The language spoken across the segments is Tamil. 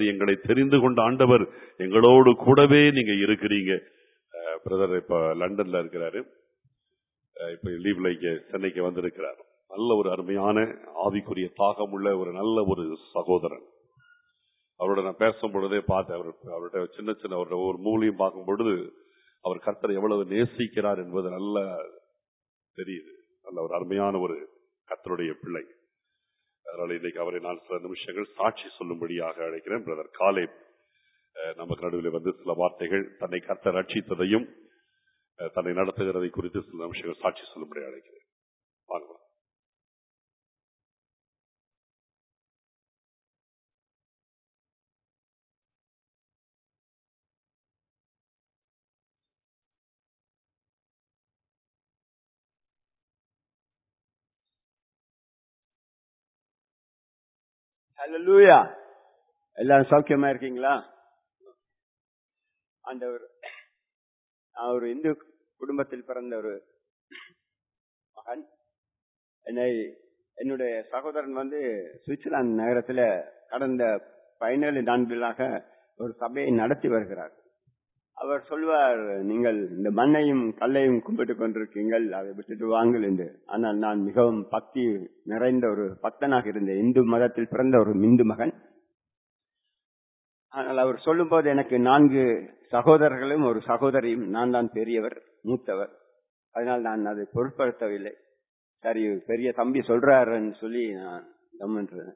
எங்களை தெரிந்து கொண்ட ஆண்டவர் எங்களோடு கூடவே நீங்க இருக்கிறீங்க பிரதர் இப்ப லண்டன்ல இருக்கிறாரு அஹ் இப்ப லீவ்ல இங்க சென்னைக்கு வந்திருக்கிறார் நல்ல ஒரு அருமையான ஆவிக்குரிய தாகம் உள்ள ஒரு நல்ல ஒரு சகோதரன் அவரோட நான் பேசும் பொழுதே பார்த்தேன் அவர் அவர்கிட்ட சின்ன சின்ன அவரோட ஒரு மூலியம் பார்க்கும் பொழுது அவர் கர்த்தரை எவ்வளவு நேசிக்கிறார் என்பது நல்ல தெரியுது நல்ல ஒரு அருமையான ஒரு கர்த்தருடைய பிள்ளை அதனால இன்னைக்கு அவரை நான் சில நிமிஷங்கள் சாட்சி சொல்லும்படியாக அழைக்கிறேன் பிரதர் காலை நமக்கு நடுவில் வந்து சில வார்த்தைகள் தன்னை கர்த்தர் ரட்சித்ததையும் அஹ், தன்னை நடத்துகிறதை குறித்து சில நிமிஷங்கள் சாட்சி சொல்லும்படி அழைக்கிறேன் வாங்க ஹalleluya எல்லாரும் சௌக்கியமா இருக்கீங்களா ஆண்டவர் நான் ஒரு இந்து குடும்பத்தில் பிறந்த ஒரு மகன் என்னை என்னுடைய சகோதரன் வந்து சுவிட்சர்லாந்து நகரத்துல கடந்த பதினேழு நான்களாக ஒரு சபையை நடத்தி வருகிறார் அவர் சொல்வார் நீங்கள் இந்த மண்ணையும் கல்லையும் கும்பிட்டு கொண்டிருக்கீங்கள் அதை விட்டுட்டு வாங்கள் என்று ஆனால் நான் மிகவும் பக்தி நிறைந்த ஒரு பக்தனாக இருந்தேன் இந்து மதத்தில் பிறந்த ஒரு இந்து மகன் ஆனால் அவர் சொல்லும்போது எனக்கு நான்கு சகோதரர்களும் ஒரு சகோதரியும் நான் தான் பெரியவர் மூத்தவர் அதனால் நான் அதை பொருட்படுத்தவில்லை சரி பெரிய தம்பி சொல்றாருன்னு சொல்லி நான் கம்மென்றேன்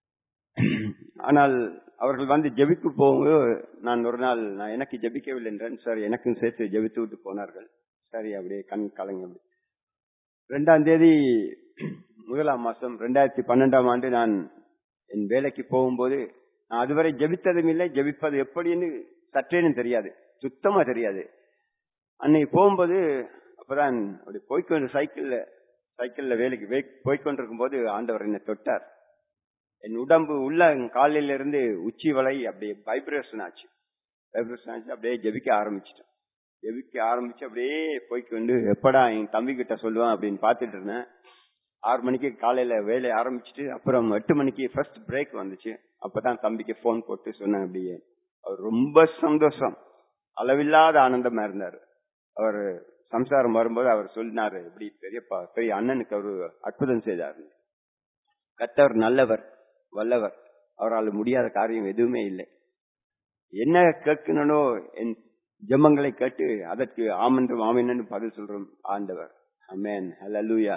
ஆனால் அவர்கள் வந்து ஜெபிக்கு போகும்போது நான் ஒரு நாள் நான் எனக்கு ஜெபிக்கவில்லை என்றேன் சார் எனக்கும் சேர்த்து ஜெபித்து விட்டு போனார்கள் சரி அப்படியே கண் கலங்க அப்படி ரெண்டாம் தேதி முதலாம் மாசம் ரெண்டாயிரத்தி பன்னெண்டாம் ஆண்டு நான் என் வேலைக்கு போகும்போது நான் அதுவரை ஜெபித்ததும் இல்லை ஜெபிப்பது எப்படின்னு சற்றேனும் தெரியாது சுத்தமா தெரியாது அன்னைக்கு போகும்போது அப்பதான் அப்படி போய்க்கொண்டு சைக்கிள்ல சைக்கிள்ல வேலைக்கு வே- போய்க்கொண்டிருக்கும் போது ஆண்டவர் என்னை தொட்டார் என் உடம்பு உள்ள காலில இருந்து உச்சி வரை அப்படியே வைப்ரேஷன் ஆச்சு வைப்ரேஷன் ஆச்சு அப்படியே ஜெபிக்க ஆரம்பிச்சிட்டேன் ஜெபிக்க ஆரம்பிச்சு அப்படியே போய்க்கொண்டு எப்படா என் தம்பி கிட்ட சொல்லுவான் அப்படின்னு பார்த்துட்டு இருந்தேன் ஆறு மணிக்கு காலையில வேலையை ஆரம்பிச்சுட்டு அப்புறம் எட்டு மணிக்கு ஃபர்ஸ்ட் பிரேக் வந்துச்சு அப்பதான் தம்பிக்கு போன் போட்டு சொன்னேன் அப்படியே அவர் ரொம்ப சந்தோஷம் அளவில்லாத ஆனந்தமா இருந்தாரு அவர் சம்சாரம் வரும்போது அவர் சொன்னாரு இப்படி பெரியப்பா பெரிய அண்ணனுக்கு அவரு அற்புதம் செய்தார் கத்தவர் நல்லவர் வல்லவர் அவரால் முடியாத காரியம் எதுவுமே இல்லை என்ன கேட்கணும் என் ஜெபங்களை கேட்டு அதற்கு ஆமென்றும் ஆமென்னு பதில் சொல்றோம் ஆண்டவர் அமேன் ஹalleluya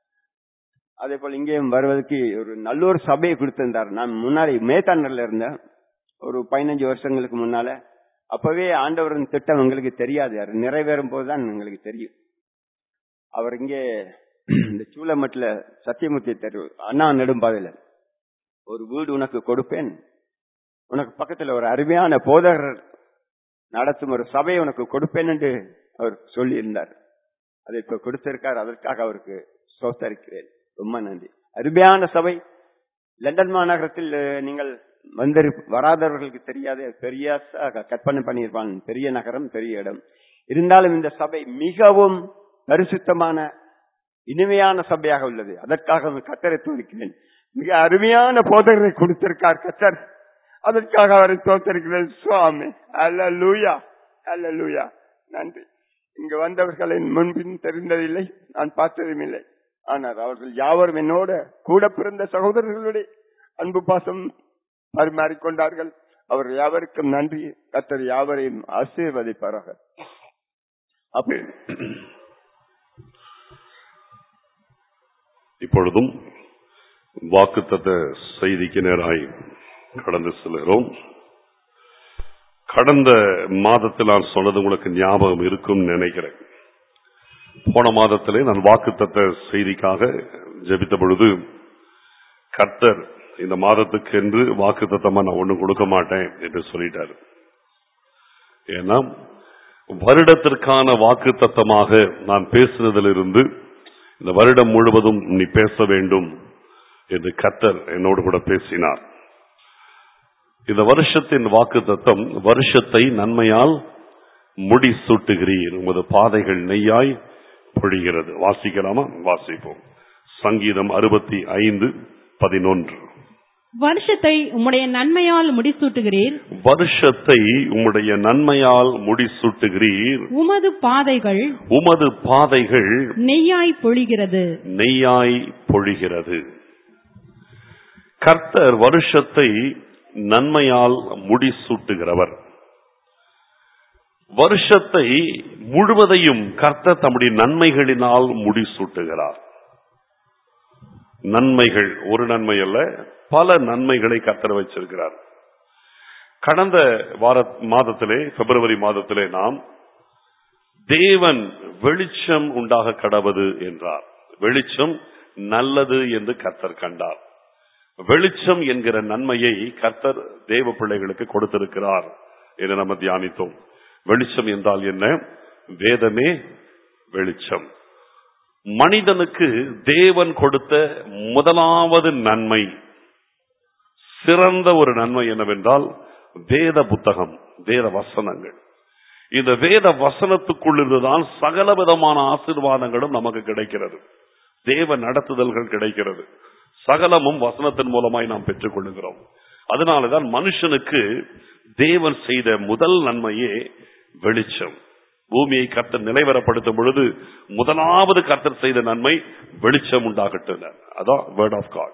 அதே போல இங்கேயும் வருவதற்கு ஒரு நல்ல ஒரு சபையை கொடுத்திருந்தார் நான் முன்னாடி மேத்தாண்டர்ல இருந்தேன் ஒரு பதினஞ்சு வருஷங்களுக்கு முன்னால அப்பவே ஆண்டவரின் திட்டம் எங்களுக்கு தெரியாது அது நிறைவேறும் போதுதான் எங்களுக்கு தெரியும் அவர் இங்கே இந்த சூளமட்டில் சத்தியமூர்த்தி தெரு அண்ணா நெடும்பாதையில ஒரு வீடு உனக்கு கொடுப்பேன் உனக்கு பக்கத்துல ஒரு அருமையான போதகர் நடத்தும் ஒரு சபையை உனக்கு கொடுப்பேன் என்று அவர் சொல்லியிருந்தார் அதை இப்ப கொடுத்திருக்கார் அதற்காக அவருக்கு சோத்தரிக்கிறேன் ரொம்ப நன்றி அருமையான சபை லண்டன் மாநகரத்தில் அஹ், நீங்கள் வந்து வராதவர்களுக்கு தெரியாது பெரிய ச- கற்பனை பண்ணியிருப்பான் பெரிய நகரம் பெரிய இடம் இருந்தாலும் இந்த சபை மிகவும் பரிசுத்தமான இனிமையான சபையாக உள்ளது அதற்காக கத்தரை தோற்கிறேன் மிக அருமையான போதகரை கொடுத்திருக்கார் கத்தர் அதற்காக அவரை தோற்றிருக்கிறேன் சுவாமி அல்ல லூயா அல்ல லூயா நன்றி இங்கு வந்தவர்களின் முன்பின் தெரிந்ததில்லை நான் பார்த்ததும் இல்லை ஆனால் அவர்கள் யாவரும் என்னோட கூட பிறந்த சகோதரர்களுடைய அன்பு பாசம் பரிமாறிக்கொண்டார்கள் அவர் யாவருக்கும் நன்றி கத்தர் யாவரையும் ஆசீர்வதிப்பார்கள் அப்படி இப்பொழுதும் வாக்குத்தத்த செய்திக்கு நேராய் கடந்து செல்கிறோம் கடந்த மாதத்தில் நான் சொன்னது உங்களுக்கு ஞாபகம் இருக்கும் நினைக்கிறேன் போன மாதத்திலே நான் வாக்குத்தத்த செய்திக்காக ஜெபித்த பொழுது கர்த்தர் இந்த மாதத்துக்கு என்று வாக்குத்தத்தமா நான் ஒண்ணும் கொடுக்க மாட்டேன் என்று சொல்லிட்டாரு ஏன்னா வருடத்திற்கான வாக்குத்தத்தமாக நான் பேசினதிலிருந்து இந்த வருடம் முழுவதும் நீ பேச வேண்டும் என்று கர்த்தர் என்னோடு கூட பேசினார் இந்த வருஷத்தின் வாக்குத்தத்தம் வருஷத்தை நன்மையால் முடி சூட்டுகிறீர் உமது பாதைகள் நெய்யாய் பொழிகிறது வாசிக்கலாமா வாசிப்போம் சங்கீதம் அறுபத்தி ஐந்து பதினொன்று வருஷத்தை உம்முடைய நன்மையால் முடிசூட்டுகிறீர் வருஷத்தை உம்முடைய நன்மையால் முடிசூட்டுகிறீர் உமது பாதைகள் உமது பாதைகள் நெய்யாய் பொழிகிறது நெய்யாய் பொழிகிறது கர்த்தர் வருஷத்தை நன்மையால் முடிசூட்டுகிறவர் வருஷத்தை முழுவதையும் கர்த்தர் தம்முடைய நன்மைகளினால் முடிசூட்டுகிறார் நன்மைகள் ஒரு நன்மை அல்ல பல நன்மைகளை கர்த்தர் வச்சிருக்கிறார் கடந்த வார மாதத்திலே பிப்ரவரி மாதத்திலே நாம் தேவன் வெளிச்சம் உண்டாக கடவது என்றார் வெளிச்சம் நல்லது என்று கர்த்தர் கண்டார் வெளிச்சம் என்கிற நன்மையை கர்த்தர் தேவ பிள்ளைகளுக்கு கொடுத்திருக்கிறார் என்று நம்ம தியானித்தோம் வெளிச்சம் என்றால் என்ன வேதமே வெளிச்சம் மனிதனுக்கு தேவன் கொடுத்த முதலாவது நன்மை சிறந்த ஒரு நன்மை என்னவென்றால் வேத புத்தகம் வேத வசனங்கள் இந்த வேத வசனத்துக்குள்ளிருந்துதான் சகல விதமான ஆசீர்வாதங்களும் நமக்கு கிடைக்கிறது தேவ நடத்துதல்கள் கிடைக்கிறது சகலமும் வசனத்தின் மூலமாய் நாம் பெற்றுக் கொள்ளுகிறோம் அதனாலதான் மனுஷனுக்கு தேவன் செய்த முதல் நன்மையே வெளிச்சம் பூமியை கர்த்தர் நிலைவரப்படுத்தும் பொழுது முதலாவது கர்த்தர் செய்த நன்மை வெளிச்சம் உண்டாகட்டும் அதான் வேர்ட் ஆஃப் காட்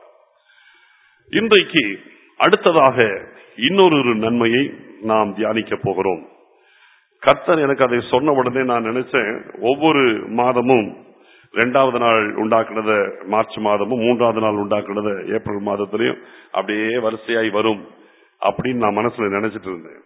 இன்றைக்கு அடுத்ததாக இன்னொரு நன்மையை நாம் தியானிக்க போகிறோம் கர்த்தர் எனக்கு அதை சொன்ன உடனே நான் நினைச்சேன் ஒவ்வொரு மாதமும் ரெண்டாவது நாள் உண்டாக்குனத மார்ச் மாதமும் மூன்றாவது நாள் உண்டாக்குனத ஏப்ரல் மாதத்திலையும் அப்படியே வரிசையாய் வரும் அப்படின்னு நான் மனசுல நினைச்சிட்டு இருந்தேன்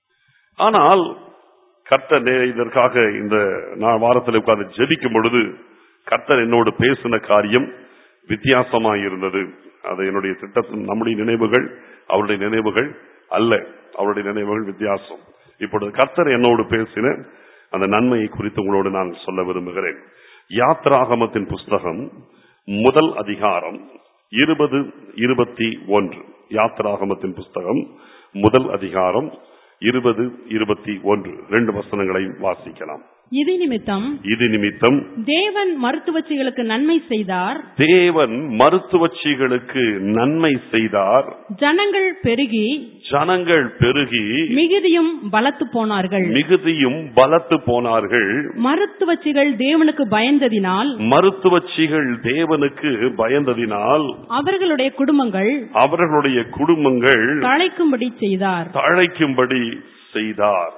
ஆனால் கர்த்தர் நே- இதற்காக இந்த நான் வாரத்தில் உட்கார்ந்து ஜெபிக்கும் பொழுது கர்த்தர் என்னோடு பேசின காரியம் வித்தியாசமாய் இருந்தது அது என்னுடைய திட்டத்தின் நம்முடைய நினைவுகள் அவருடைய நினைவுகள் அல்ல அவருடைய நினைவுகள் வித்தியாசம் இப்பொழுது கர்த்தர் என்னோடு பேசின அந்த நன்மையை குறித்து உங்களோடு நான் சொல்ல விரும்புகிறேன் யாத்ராகமத்தின் புஸ்தகம் முதல் அதிகாரம் இருபது இருபத்தி ஒன்று யாத்ராகமத்தின் புஸ்தகம் முதல் அதிகாரம் இருபது இருபத்தி ஒன்று ரெண்டு வசனங்களை வாசிக்கலாம் இது நிமித்தம் இது நிமித்தம் தேவன் மருத்துவச்சிகளுக்கு நன்மை செய்தார் தேவன் மருத்துவச்சிகளுக்கு நன்மை செய்தார் ஜனங்கள் பெருகி ஜனங்கள் பெருகி மிகுதியும் பலத்து போனார்கள் மிகுதியும் பலத்து போனார்கள் மருத்துவச்சிகள் தேவனுக்கு பயந்ததினால் மருத்துவச்சிகள் தேவனுக்கு பயந்ததினால் அவர்களுடைய குடும்பங்கள் அவர்களுடைய குடும்பங்கள் தழைக்கும்படி செய்தார் தழைக்கும்படி செய்தார்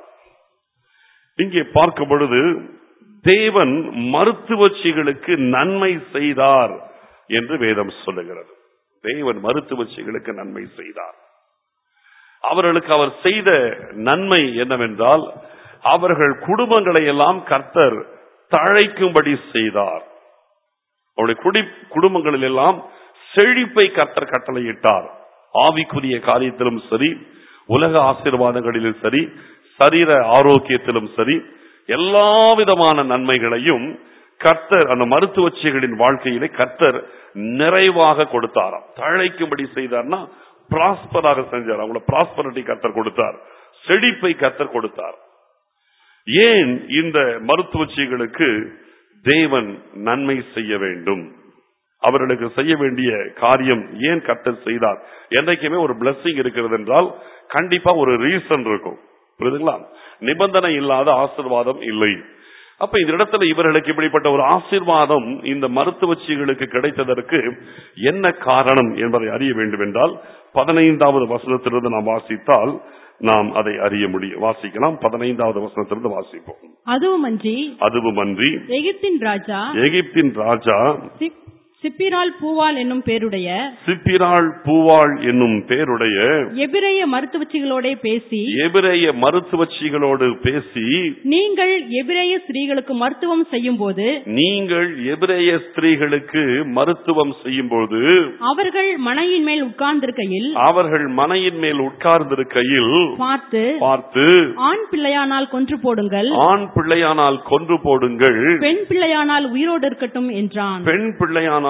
இங்கே பார்க்கும் பொழுது தேவன் மருத்துவச்சிகளுக்கு நன்மை செய்தார் என்று வேதம் சொல்லுகிறது தேவன் மருத்துவச்சிகளுக்கு நன்மை செய்தார் அவர்களுக்கு அவர் செய்த நன்மை என்னவென்றால் அவர்கள் குடும்பங்களை எல்லாம் கர்த்தர் தழைக்கும்படி செய்தார் அவருடைய குடி குடும்பங்களில் எல்லாம் செழிப்பை கர்த்தர் கட்டளையிட்டார் ஆவிக்குரிய காரியத்திலும் சரி உலக ஆசீர்வாதங்களிலும் சரி சரீர ஆரோக்கியத்திலும் சரி எல்லா விதமான நன்மைகளையும் கர்த்தர் அந்த மருத்துவச்சிகளின் வாழ்க்கையிலே கர்த்தர் நிறைவாக கொடுத்தாராம் தழைக்கும்படி செய்தார்னா பிராஸ்பராக செஞ்சார் அவங்கள பிராஸ்பரிட்டி கர்த்தர் கொடுத்தார் செழிப்பை கர்த்தர் கொடுத்தார் ஏன் இந்த மருத்துவச்சிகளுக்கு தேவன் நன்மை செய்ய வேண்டும் அவர்களுக்கு செய்ய வேண்டிய காரியம் ஏன் கர்த்தர் செய்தார் என்றைக்குமே ஒரு blessing இருக்கிறது என்றால் கண்டிப்பா ஒரு ரீசன் இருக்கும் புரியுதுங்களா நிபந்தனை இல்லாத ஆசீர்வாதம் இல்லை அப்ப இந்த இடத்துல இவர்களுக்கு இப்படிப்பட்ட ஒரு ஆசீர்வாதம் இந்த மருத்துவச்சிகளுக்கு கிடைத்ததற்கு என்ன காரணம் என்பதை அறிய வேண்டும் என்றால் பதினைந்தாவது வசனத்திலிருந்து நாம் வாசித்தால் நாம் அதை அறிய முடியும் வாசிக்கலாம் பதினைந்தாவது வசனத்திலிருந்து வாசிப்போம் அதுவுமன்றி அதுவுமன்றி எகிப்தின் ராஜா எகிப்தின் ராஜா சிப்- சிப்பிரால் பூவால் என்னும் பேருடைய சிப்பிராள் பூவாள் என்னும் பேருடைய எபிரேய மருத்துவச்சிகளோட பேசி எபிரேய மருத்துவச்சிகளோடு பேசி நீங்கள் எபிரேய ஸ்திரீகளுக்கு மருத்துவம் செய்யும் போது நீங்கள் எபிரேய ஸ்திரீகளுக்கு மருத்துவம் செய்யும்போது அவர்கள் மனையின் மேல் உட்கார்ந்திருக்கையில் அவர்கள் மனையின் மேல் உட்கார்ந்திருக்கையில் பார்த்து பார்த்து ஆண் பிள்ளையானால் கொன்று போடுங்கள் ஆண் பிள்ளையானால் கொன்று போடுங்கள் பெண் பிள்ளையானால் உயிரோடு இருக்கட்டும் என்றான் பெண் பிள்ளையானால்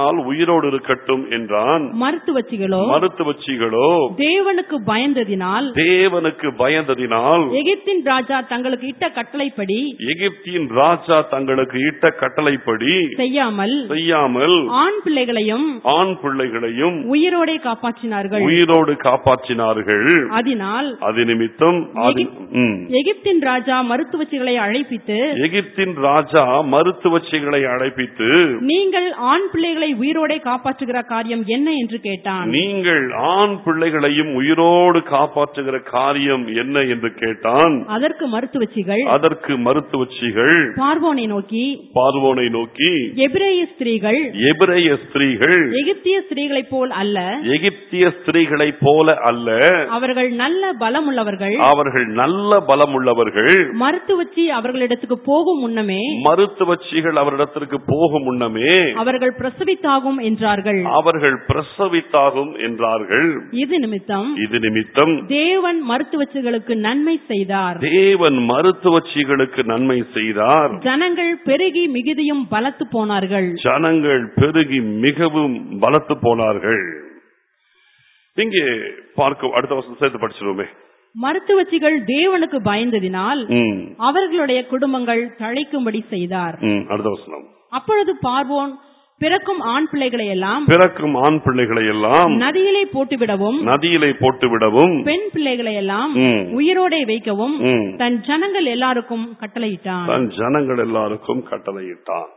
பயந்ததினால் உயிரோடு இருக்கட்டும் என்றான் மருத்துவச்சிகளோ மருத்துவச்சிகளோ தேவனுக்கு பயந்ததினால் தேவனுக்கு பயந்ததினால் எகிப்தின் ராஜா தங்களுக்கு இட்ட கட்டளைப்படி எகிப்தின் ராஜா தங்களுக்கு இட்ட கட்டளைப்படி செய்யாமல் செய்யாமல் ஆண் பிள்ளைகளையும் ஆண் பிள்ளைகளையும் உயிரோடே காப்பாற்றினார்கள் உயிரோடு காப்பாற்றினார்கள் அதனால் அது நிமித்தம் அது- ம். எகிப்தின் ராஜா மருத்துவச்சிகளை அழைப்பித்து எகிப்தின் ராஜா மருத்துவச்சிகளை அழைப்பித்து நீங்கள் ஆண் பிள்ளைகளை உயிரோடே காப்பாற்றுகிற காரியம் என்ன என்று கேட்டான் நீங்கள் ஆண் பிள்ளைகளையும் உயிரோடு காப்பாற்றுகிற காரியம் என்ன என்று கேட்டான் அதற்கு மருத்துவச்சிகள் அதற்கு மருத்துவச்சிகள் பார்வோனை நோக்கி பார்வோனை நோக்கி எபிரேய ஸ்திரீகள் எபிரேய ஸ்திரீகள் எகிப்திய ஸ்திரீகளைப் போல் அல்ல எகிப்திய ஸ்திரீகளைப் போல அல்ல அவர்கள் நல்ல பலமுள்ளவர்கள் அவர்கள் நல்ல பலமுள்ளவர்கள் மருத்துவச்சி அவர்களிடத்துக்கு போகும் முன்னமே மருத்துவச்சிகள் அவரிடத்திற்கு போகும் முன்னமே அவர்கள் பிரசவித்தாகும் என்றார்கள் அவர்கள் பிரசவித்தாகும் என்றார்கள் இது நிமித்தம் இது நிமித்தம் தேவன் மருத்துவச்சிகளுக்கு நன்மை செய்தார் தேவன் மருத்துவச்சிகளுக்கு நன்மை செய்தார் ஜனங்கள் பெருகி மிகுதியும் பலத்து போனார்கள் ஜனங்கள் பெருகி மிகவும் பலத்து போனார்கள் இங்கே பார்க்க அடுத்த வருஷம் சேர்த்து படிச்சிருவோமே மருத்துவச்சிகள் தேவனுக்கு பயந்ததினால் ம், அவர்களுடைய குடும்பங்கள் தழைக்கும்படி செய்தார் ம், அடுத்த வசனம் அப்பொழுது பார்வோன் பிறக்கும் ஆண் பிள்ளைகளை எல்லாம் பிறக்கும் ஆண் பிள்ளைகளை எல்லாம் நதியிலே போட்டுவிடவும் நதியிலே போட்டு விடவும் பெண் பிள்ளைகளை எல்லாம் ம். உயிரோடே வைக்கவும் ம், தன் ஜனங்கள் எல்லாருக்கும் கட்டளையிட்டான் தன் ஜனங்கள் எல்லாருக்கும் கட்டளையிட்டான்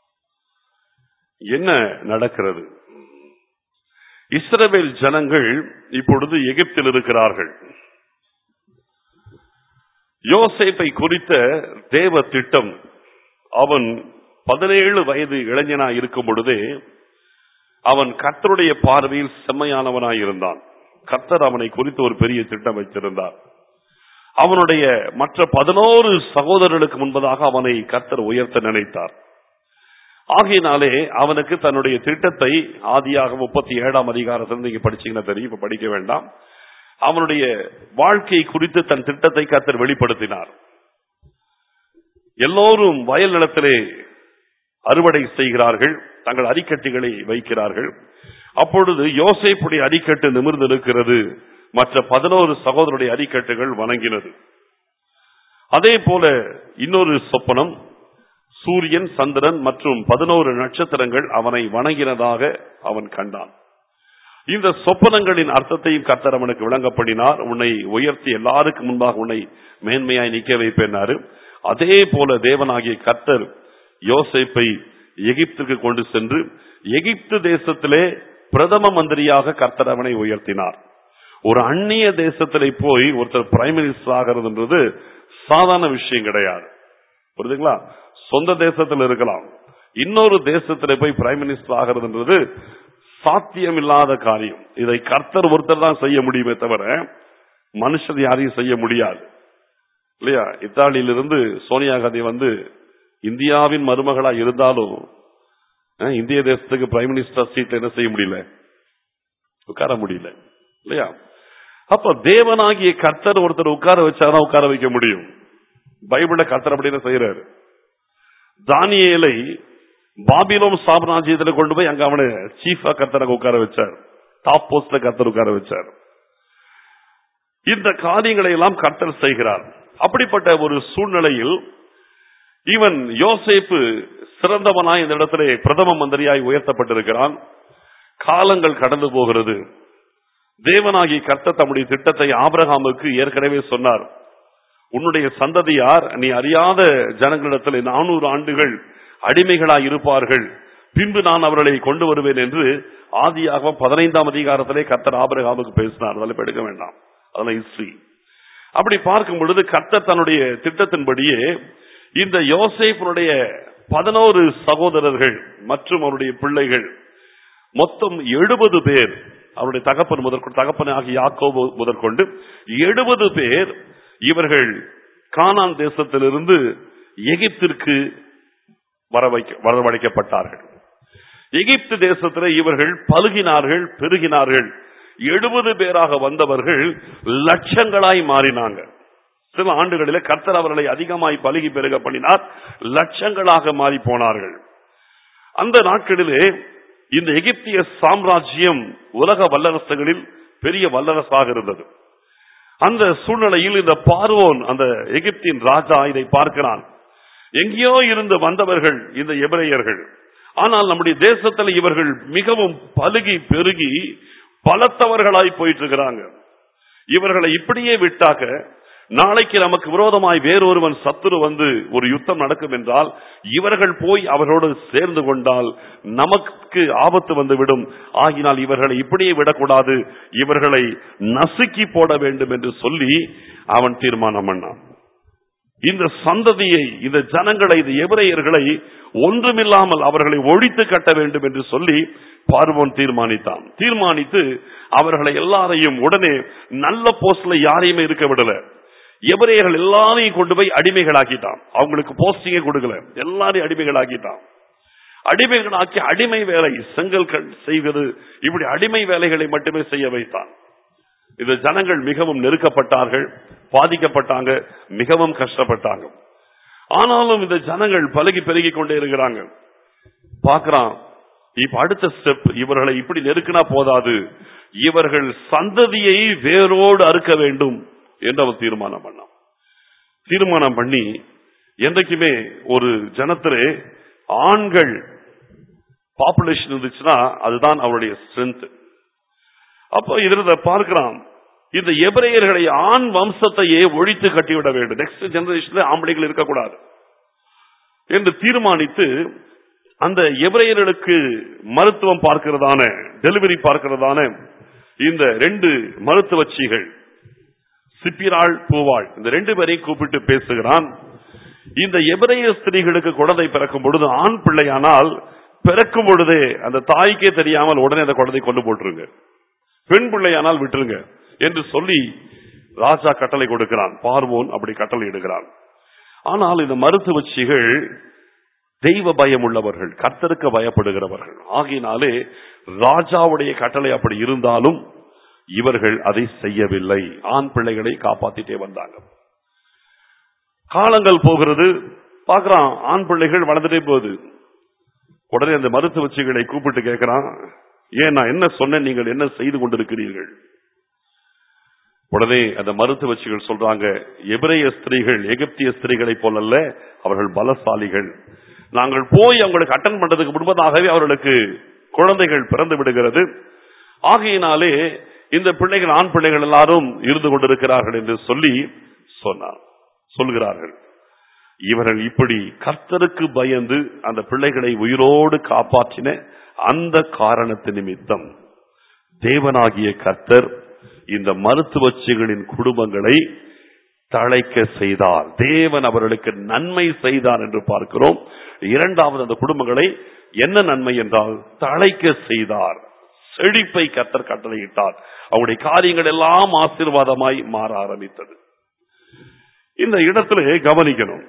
என்ன நடக்கிறது இஸ்ரவேல் ஜனங்கள் இப்பொழுது எகிப்தில் இருக்கிறார்கள் யோசேப்பை குறித்த தேவ திட்டம் அவன் பதினேழு வயது இளைஞனாய் இருக்கும் பொழுதே அவன் கர்த்தருடைய பார்வையில் செம்மையானவனாய் இருந்தான் கர்த்தர் அவனை குறித்து ஒரு பெரிய திட்டம் வைத்திருந்தார் அவனுடைய மற்ற பதினோரு சகோதரர்களுக்கு முன்பதாக அவனை கர்த்தர் உயர்த்த நினைத்தார் ஆகையினாலே அவனுக்கு தன்னுடைய திட்டத்தை ஆதியாக முப்பத்தி ஏழாம் அதிகாரத்தில் நீங்க படிச்சீங்கன்னா தெரியும் இப்ப படிக்க வேண்டாம் அவனுடைய வாழ்க்கை குறித்து தன் திட்டத்தை கர்த்தர் வெளிப்படுத்தினார் எல்லோரும் வயல் நிலத்திலே அறுவடை செய்கிறார்கள் தங்கள் அரிக்கட்டுகளை வைக்கிறார்கள் அப்பொழுது யோசேப்புடைய அரிக்கட்டு நிமிர்ந்து இருக்கிறது மற்ற பதினோரு சகோதரருடைய அரிக்கட்டுகள் வணங்கினது அதே போல இன்னொரு சொப்பனம் சூரியன் சந்திரன் மற்றும் பதினோரு நட்சத்திரங்கள் அவனை வணங்கினதாக அவன் கண்டான் இந்த சொப்பனங்களின் அர்த்தத்தையும் கர்த்தர் அவனுக்கு விளங்கப்படினார் உன்னை உயர்த்தி எல்லாருக்கும் முன்பாக உன்னை மேன்மையாய் நிக்க வைப்பேனாரு அதே போல தேவனாகிய கர்த்தர் யோசேப்பை எகிப்துக்கு கொண்டு சென்று எகிப்து தேசத்திலே பிரதம மந்திரியாக கர்த்தர் அவனை உயர்த்தினார் ஒரு அந்நிய தேசத்திலே போய் ஒருத்தர் பிரைம் மினிஸ்டர் ஆகிறதுன்றது சாதாரண விஷயம் கிடையாது புரியுதுங்களா சொந்த தேசத்தில் இருக்கலாம் இன்னொரு தேசத்துல போய் பிரைம் மினிஸ்டர் ஆகிறதுன்றது சாத்தியம் இல்லாத காரியம் இதை கர்த்தர் ஒருத்தர் தான் செய்ய முடியுமே தவிர மனுஷர் யாரையும் செய்ய முடியாது இல்லையா இத்தாலியிலிருந்து சோனியா காந்தி வந்து இந்தியாவின் மருமகளா இருந்தாலும் அஹ், இந்திய தேசத்துக்கு பிரைம் மினிஸ்டர் சீட் என்ன செய்ய முடியல உட்கார முடியல இல்லையா அப்ப தேவனாகிய கர்த்தர் ஒருத்தர் உட்கார வச்சாதான் உட்கார வைக்க முடியும் பைபிள கர்த்தர் அப்படின்னு செய்யறாரு தானியேலை பாபிலோம் சாம்ராஜ்யத்துல கொண்டு போய் அங்க அவனை சீஃபா கர்த்தர் உட்கார வச்சார் டாப் போஸ்ட்ல கர்த்தர் உட்கார வச்சார் இந்த காரியங்களை எல்லாம் கர்த்தர் செய்கிறார் அப்படிப்பட்ட ஒரு சூழ்நிலையில் இவன் யோசேப்பு சிறந்தவனாய் இந்த இடத்திலே பிரதம மந்திரியாய் உயர்த்தப்பட்டிருக்கிறான் காலங்கள் கடந்து போகிறது தேவனாகி கர்த்தர் தம்முடைய திட்டத்தை ஆபிரகாமுக்கு ஏற்கனவே சொன்னார் உன்னுடைய சந்ததியார் நீ அறியாத ஜனங்களிடத்தில் நானூறு ஆண்டுகள் அடிமைகளாய் இருப்பார்கள் பின்பு நான் அவர்களை கொண்டு வருவேன் என்று ஆதியாக பதினைந்தாம் அதிகாரத்திலே கர்த்தர் ஆபிரகாமுக்கு பேசினார் அதில் இப்ப எடுக்க வேண்டாம் அதெல்லாம் ஹிஸ்டரி அப்படி பார்க்கும் பொழுது கர்த்தர் தன்னுடைய திட்டத்தின்படியே இந்த யோசேப்பினுடைய பதினோரு சகோதரர்கள் மற்றும் அவருடைய பிள்ளைகள் மொத்தம் எழுபது பேர் அவருடைய தகப்பன் முதற்கொண்டு தகப்பனாகிய யாக்கோபு முதற்கொண்டு எழுபது பேர் இவர்கள் கானான் தேசத்திலிருந்து எகிப்திற்கு வரவைக்க வரவழைக்கப்பட்டார்கள் எகிப்து தேசத்தில் இவர்கள் பலுகினார்கள் பெருகினார்கள் எழுபது பேராக வந்தவர்கள் லட்சங்களாய் மாறினாங்க சில ஆண்டுகளிலே கர்த்தர் அவர்களை அதிகமாய் பலுகி பெருக பண்ணினார் லட்சங்களாக மாறி போனார்கள் அந்த நாட்களிலே இந்த எகிப்திய சாம்ராஜ்யம் உலக வல்லரசுகளில் பெரிய வல்லரசாக இருந்தது அந்த சூழ்நிலையில் இந்த பார்வோன் அந்த எகிப்தின் ராஜா இதை பார்க்கிறான் எங்கேயோ இருந்து வந்தவர்கள் இந்த எபிரேயர்கள் ஆனால் நம்முடைய தேசத்தில் இவர்கள் மிகவும் பலுகி பெருகி பலத்தவர்களாய் போயிட்டு இருக்கிறாங்க இவர்களை இப்படியே விட்டாக்க நாளைக்கு நமக்கு விரோதமாய் வேறொருவன் சத்துரு வந்து ஒரு யுத்தம் நடக்கும் என்றால் இவர்கள் போய் அவர்களோடு சேர்ந்து கொண்டால் நமக்கு ஆபத்து வந்துவிடும் ஆகினால் இவர்களை இப்படியே விடக்கூடாது இவர்களை நசுக்கி போட வேண்டும் என்று சொல்லி அவன் தீர்மானம் பண்ணான் இந்த சந்ததியை இந்த ஜனங்களை இந்த எபிரேயர்களை ஒன்றுமில்லாமல் அவர்களை ஒழித்து கட்ட வேண்டும் என்று சொல்லி பார்வோன் தீர்மானித்தான் தீர்மானித்து அவர்களை எல்லாரையும் உடனே நல்ல போஸ்ட்ல யாரையுமே இருக்க விடல எபிரேயர்கள் எல்லாரையும் கொண்டு போய் அடிமைகளாக்கிட்டான் அவங்களுக்கு போஸ்டிங்கே கொடுக்கல எல்லாரையும் அடிமைகளாக்கிட்டான் அடிமைகளாக்கி அடிமை வேலை செங்கல் கல் செய்வது இப்படி அடிமை வேலைகளை மட்டுமே செய்ய வைத்தான் இந்த ஜனங்கள் மிகவும் நெருக்கப்பட்டார்கள் பாதிக்கப்பட்டாங்க மிகவும் கஷ்டப்பட்டாங்க ஆனாலும் இந்த ஜனங்கள் பழகி பெருகி கொண்டே இருக்கிறாங்க பார்க்கறான் இப்ப அடுத்த ஸ்டெப் இவர்களை இப்படி நெருக்கினா போதாது இவர்கள் சந்ததியை வேரோடு அறுக்க வேண்டும் என்று அவன் தீர்மானம் பண்ணான் தீர்மானம் பண்ணி என்றைக்குமே ஒரு ஜனத்திலே ஆண்கள் பாப்புலேஷன் இருந்துச்சுன்னா அதுதான் அவருடைய ஸ்ட்ரென்த் அப்போ இதில் பார்க்கிறான் இந்த எபிரேயர்களை ஆண் வம்சத்தையே ஒழித்து கட்டிவிட வேண்டும் நெக்ஸ்ட் ஜெனரேஷன்ல ஆம்பளைகள் இருக்கக்கூடாது என்று தீர்மானித்து அந்த எபிரேயர்களுக்கு மருத்துவம் பார்க்கிறதான டெலிவரி பார்க்கிறதான இந்த ரெண்டு மருத்துவச்சிகள் சிப்பிராள் பூவாள் இந்த ரெண்டு பேரையும் கூப்பிட்டு பேசுகிறான் இந்த எபிரேய ஸ்திரீகளுக்கு குழந்தை பிறக்கும் பொழுது ஆண் பிள்ளையானால் பிறக்கும் பொழுதே அந்த தாய்க்கே தெரியாமல் உடனே அந்த குழந்தை கொண்டு போட்டுருங்க பெண் பிள்ளையானால் விட்டுருங்க என்று சொல்லி ராஜா கட்டளை கொடுக்கிறான் பார்வோன் அப்படி கட்டளை இடுகிறான் ஆனால் இந்த மருத்துவச்சிகள் தெய்வ பயம் உள்ளவர்கள் கர்த்தருக்கு பயப்படுகிறவர்கள் ஆகினாலே ராஜாவுடைய கட்டளை அப்படி இருந்தாலும் இவர்கள் அதை செய்யவில்லை ஆண் பிள்ளைகளை காப்பாத்திட்டே வந்தாங்க காலங்கள் போகிறது பார்க்கறான் ஆண் பிள்ளைகள் வளர்ந்துட்டே போகுது உடனே அந்த மருத்துவச்சிகளை கூப்பிட்டு கேட்கிறான் ஏன் நான் என்ன சொன்னேன் நீங்கள் என்ன செய்து கொண்டிருக்கிறீர்கள் உடனே அந்த மருத்துவச்சிகள் சொல்றாங்க எபிரேய ஸ்திரீகள் எகிப்திய ஸ்திரீகளை போலல்ல அவர்கள் பலசாலிகள் நாங்கள் போய் அவங்களுக்கு அட்டன் பண்றதுக்கு முன்பதாகவே அவர்களுக்கு குழந்தைகள் பிறந்து விடுகிறது ஆகையினாலே இந்த பிள்ளைகள் ஆண் பிள்ளைகள் எல்லாரும் இருந்து கொண்டிருக்கிறார்கள் என்று சொல்லி சொன்னார் சொல்கிறார்கள் இவர்கள் இப்படி கர்த்தருக்கு பயந்து அந்த பிள்ளைகளை உயிரோடு காப்பாற்றின அந்த காரணத்து நிமித்தம் தேவனாகிய கர்த்தர் இந்த மருத்துவச்சிகளின் குடும்பங்களை தழைக்க செய்தார் தேவன் அவர்களுக்கு நன்மை செய்தார் என்று பார்க்கிறோம் இரண்டாவது அந்த குடும்பங்களை என்ன நன்மை என்றால் தழைக்க செய்தார் செழிப்பை கத்தர் கட்டளையிட்டார் அவருடைய காரியங்கள் எல்லாம் ஆசீர்வாதமாய் மாற ஆரம்பித்தது இந்த இடத்துல கவனிக்கணும்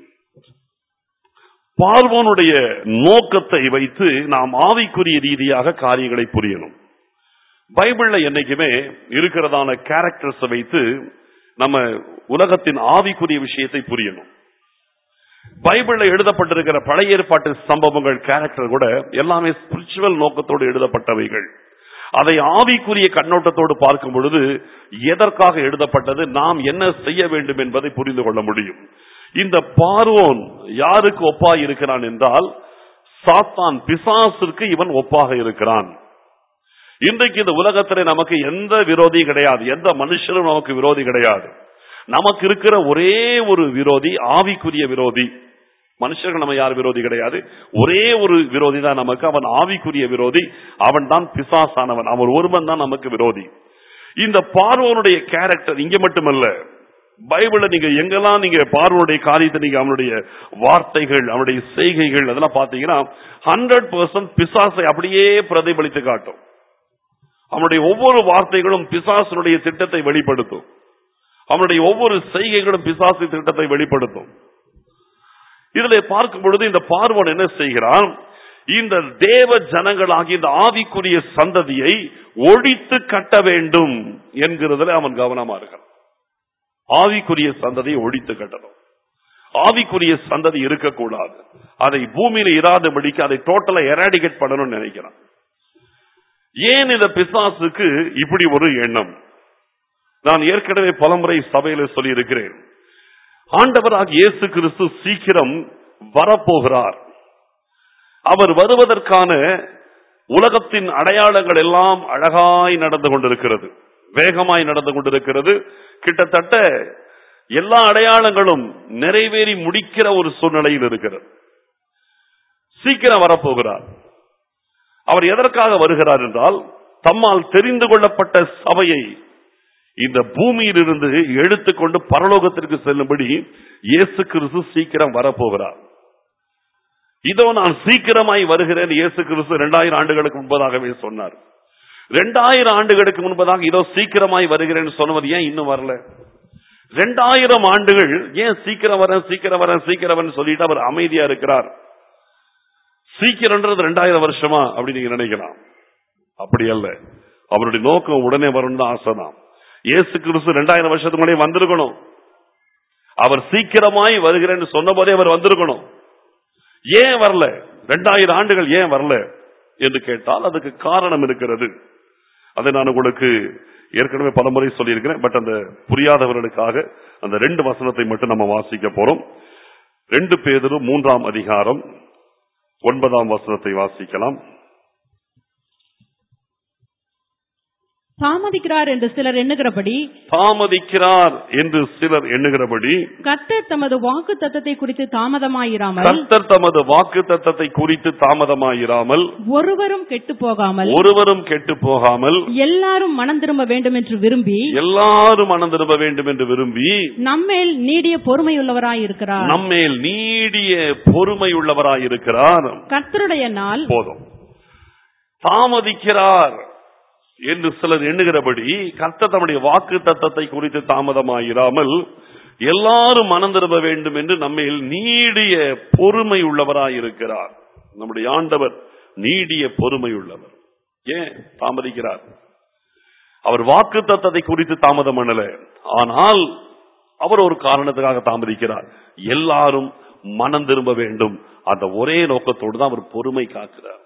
பார்வோனுடைய நோக்கத்தை வைத்து நாம் ஆவிக்குரிய ரீதியாக காரியங்களை புரியணும் பைபிள்ல என்னைக்குமே இருக்கிறதான கேரக்டர்ஸ் வைத்து நம்ம உலகத்தின் ஆவிக்குரிய விஷயத்தை புரியணும் பைபிள்ல எழுதப்பட்டிருக்கிற பழைய ஏற்பாட்டு சம்பவங்கள் கேரக்டர் கூட எல்லாமே ஸ்பிரிச்சுவல் நோக்கத்தோடு எழுதப்பட்டவைகள் அதை ஆவிக்குரிய கண்ணோட்டத்தோடு பார்க்கும் பொழுது எதற்காக எழுதப்பட்டது நாம் என்ன செய்ய வேண்டும் என்பதை புரிந்து கொள்ள முடியும் இந்த பார்வோன் யாருக்கு ஒப்பாக இருக்கிறான் என்றால் சாத்தான் பிசாசிற்கு இவன் ஒப்பாக இருக்கிறான் இன்றைக்கு இந்த உலகத்திலே நமக்கு எந்த விரோதி கிடையாது எந்த மனுஷனும் நமக்கு விரோதி கிடையாது நமக்கு இருக்கிற ஒரே ஒரு விரோதி ஆவிக்குரிய விரோதி மனுஷர்கள் நம்ம யார் விரோதி கிடையாது ஒரே ஒரு விரோதி தான் நமக்கு அவன் ஆவிக்குரிய விரோதி அவன் தான் பிசாசானவன் அவன் ஒருவன் தான் நமக்கு விரோதி இந்த பார்வோனுடைய கேரக்டர் இங்க மட்டுமல்ல பைபிள்ல நீங்க எங்கெல்லாம் நீங்க பார்வனுடைய காரியத்தை நீங்க அவனுடைய வார்த்தைகள் அவனுடைய செய்கைகள் அதெல்லாம் பாத்தீங்கன்னா ஹண்ட்ரட் பர்சன்ட் பிசாசை அப்படியே பிரதிபலித்து காட்டும் அவனுடைய ஒவ்வொரு வார்த்தைகளும் பிசாசனுடைய திட்டத்தை வெளிப்படுத்தும் அவனுடைய ஒவ்வொரு செய்கைகளும் பிசாசு திட்டத்தை வெளிப்படுத்தும் இதுல பார்க்கும் பொழுது இந்த பார்வன் என்ன செய்கிறான் இந்த தேவ ஜனங்களாகிய இந்த ஆவிக்குரிய சந்ததியை ஒழித்து கட்ட வேண்டும் என்கிறதுல அவன் கவனமா இருக்கிறான் ஆவிக்குரிய சந்ததியை ஒழித்து கட்டணும் ஆவிக்குரிய சந்ததி இருக்கக்கூடாது அதை பூமியில இராதபடிக்கு அதை டோட்டலா எராடிகேட் பண்ணணும்னு நினைக்கிறான் ஏன் இந்த பிசாசுக்கு இப்படி ஒரு எண்ணம் நான் ஏற்கனவே பலமுறை சபையில சொல்லியிருக்கிறேன் ஆண்டவராக இயேசு கிறிஸ்து சீக்கிரம் வரப்போகிறார் அவர் வருவதற்கான உலகத்தின் அடையாளங்கள் எல்லாம் அழகாய் நடந்து கொண்டிருக்கிறது வேகமாய் நடந்து கொண்டிருக்கிறது கிட்டத்தட்ட எல்லா அடையாளங்களும் நிறைவேறி முடிக்கிற ஒரு சூழ்நிலையில் இருக்கிறது சீக்கிரம் வரப்போகிறார் அவர் எதற்காக வருகிறார் என்றால் தம்மால் தெரிந்து கொள்ளப்பட்ட சபையை இந்த பூமியிலிருந்து எடுத்துக்கொண்டு பரலோகத்திற்கு செல்லும்படி இயேசு கிறிஸ்து சீக்கிரம் வரப்போகிறார் இதோ நான் சீக்கிரமாய் வருகிறேன் இயேசு கிறிஸ்து இரண்டாயிரம் ஆண்டுகளுக்கு முன்பதாகவே சொன்னார் இரண்டாயிரம் ஆண்டுகளுக்கு முன்பதாக இதோ சீக்கிரமாய் வருகிறேன் சொன்னது ஏன் இன்னும் வரல ரெண்டாயிரம் ஆண்டுகள் ஏன் சீக்கிரம் வரேன் சீக்கிரம் வரேன் சீக்கிரம் வரேன் சொல்லிட்டு அவர் அமைதியா இருக்கிறார் சீக்கிரம்ன்றது ரெண்டாயிரம் வருஷமா அப்படி நீங்க நினைக்கலாம் அப்படி அல்ல அவருடைய நோக்கம் உடனே வரணும் தான் ஆசைதான் இயேசு கிறிஸ்து ரெண்டாயிரம் வருஷத்துக்கு முன்னாடி வந்திருக்கணும் அவர் சீக்கிரமாய் வருகிறேன்னு சொன்ன போதே அவர் வந்திருக்கணும் ஏன் வரல ரெண்டாயிரம் ஆண்டுகள் ஏன் வரல என்று கேட்டால் அதுக்கு காரணம் இருக்கிறது அதை நான் உங்களுக்கு ஏற்கனவே பலமுறை சொல்லியிருக்கிறேன் பட் அந்த புரியாதவர்களுக்காக அந்த ரெண்டு வசனத்தை மட்டும் நம்ம வாசிக்க போறோம் ரெண்டு பேதரும் மூன்றாம் அதிகாரம் ஒன்பதாம் வசனத்தை வாசிக்கலாம் தாமதிக்கிறார் என்று சிலர் எண்ணுகிறபடி தாமதிக்கிறார் என்று சிலர் எண்ணுகிறபடி கர்த்தர் தமது வாக்கு தத்தத்தை குறித்து தாமதமாயிராமல் கர்த்தர் தமது வாக்கு தத்தத்தை குறித்து தாமதமாயிராமல் ஒருவரும் கெட்டு போகாமல் ஒருவரும் கெட்டு போகாமல் எல்லாரும் மனம் திரும்ப வேண்டும் என்று விரும்பி எல்லாரும் மனம் திரும்ப வேண்டும் என்று விரும்பி நம்மேல் நீடிய பொறுமையுள்ளவராய் இருக்கிறார் நம்மேல் நீடிய பொறுமை உள்ளவராயிருக்கிறார் கர்த்தருடைய நாள் போதும் தாமதிக்கிறார் என்று சிலர் எண்ணுகிறபடி கர்த்தர் தம்முடைய வாக்கு தத்தத்தை குறித்து தாமதமாயிராமல் எல்லாரும் மனம் திரும்ப வேண்டும் என்று நம்மில் நீடிய பொறுமை உள்ளவராயிருக்கிறார் நம்முடைய ஆண்டவர் நீடிய பொறுமை உள்ளவர் ஏன் தாமதிக்கிறார் அவர் வாக்கு தத்தத்தை குறித்து தாமதம் பண்ணல ஆனால் அவர் ஒரு காரணத்துக்காக தாமதிக்கிறார் எல்லாரும் மனம் திரும்ப வேண்டும் அந்த ஒரே நோக்கத்தோடு தான் அவர் பொறுமை காக்கிறார்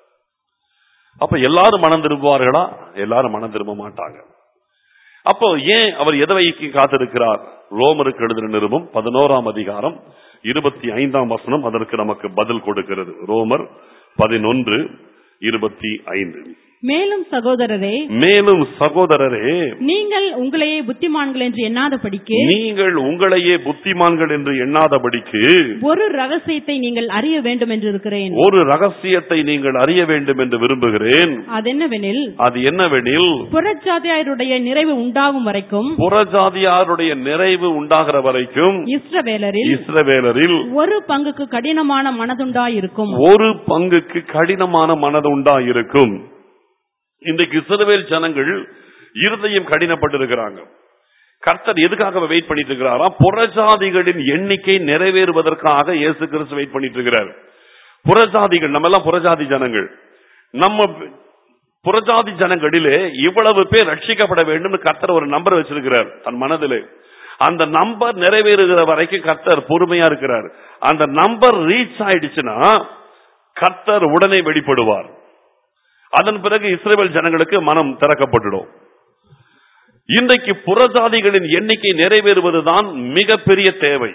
அப்ப எல்லாரும் மனம் திரும்புவார்களா எல்லாரும் மனம் திரும்ப மாட்டாங்க அப்போ ஏன் அவர் எதவைக்கு காத்திருக்கிறார் ரோமருக்கு எழுதின நிருபம் பதினோராம் அதிகாரம் இருபத்தி ஐந்தாம் வசனம் அதற்கு நமக்கு பதில் கொடுக்கிறது ரோமர் பதினொன்று இருபத்தி ஐந்து மேலும் சகோதரரே மேலும் சகோதரரே நீங்கள் உங்களையே புத்திமான்கள் என்று எண்ணாதபடிக்கு நீங்கள் உங்களையே புத்திமான்கள் என்று எண்ணாதபடிக்கு ஒரு ரகசியத்தை நீங்கள் அறிய வேண்டும் என்று இருக்கிறேன் ஒரு ரகசியத்தை நீங்கள் அறிய வேண்டும் என்று விரும்புகிறேன் அதென்னவெனில் அது என்னவெனில் புறஜாதியாருடைய நிறைவு உண்டாகும் வரைக்கும் புறஜாதியாருடைய நிறைவு உண்டாகிற வரைக்கும் இஸ்ரவேலரில் இஸ்ரவேலரில் ஒரு பங்குக்கு கடினமான மனதுண்டாயிருக்கும் ஒரு பங்குக்கு கடினமான மனது உண்டாயிருக்கும் இன்றைக்கு இஸ்ரவேல் ஜனங்கள் இருதயம் கடினப்பட்டிருக்கிறாங்க கர்த்தர் எதுக்காக வெயிட் பண்ணிட்டு இருக்கிறாராம் புறஜாதிகளின் எண்ணிக்கை நிறைவேறுவதற்காக இயேசு கிறிஸ்து வெயிட் பண்ணிட்டு இருக்கிறார் புறஜாதிகள் நம்ம எல்லாம் புறஜாதி ஜனங்கள் நம்ம புறஜாதி ஜனங்களிலே இவ்வளவு பேர் ரட்சிக்கப்பட வேண்டும் கர்த்தர் ஒரு நம்பர் வச்சிருக்கிறார் தன் மனதிலே அந்த நம்பர் நிறைவேறுகிற வரைக்கும் கர்த்தர் பொறுமையா இருக்கிறார் அந்த நம்பர் ரீச் ஆயிடுச்சுன்னா கர்த்தர் உடனே வெளிப்படுவார் அதன் பிறகு இஸ்ரேல் ஜனங்களுக்கு மனம் திறக்கப்பட்டுடும் இன்றைக்கு புறஜாதிகளின் எண்ணிக்கை நிறைவேறுவதுதான் மிகப்பெரிய தேவை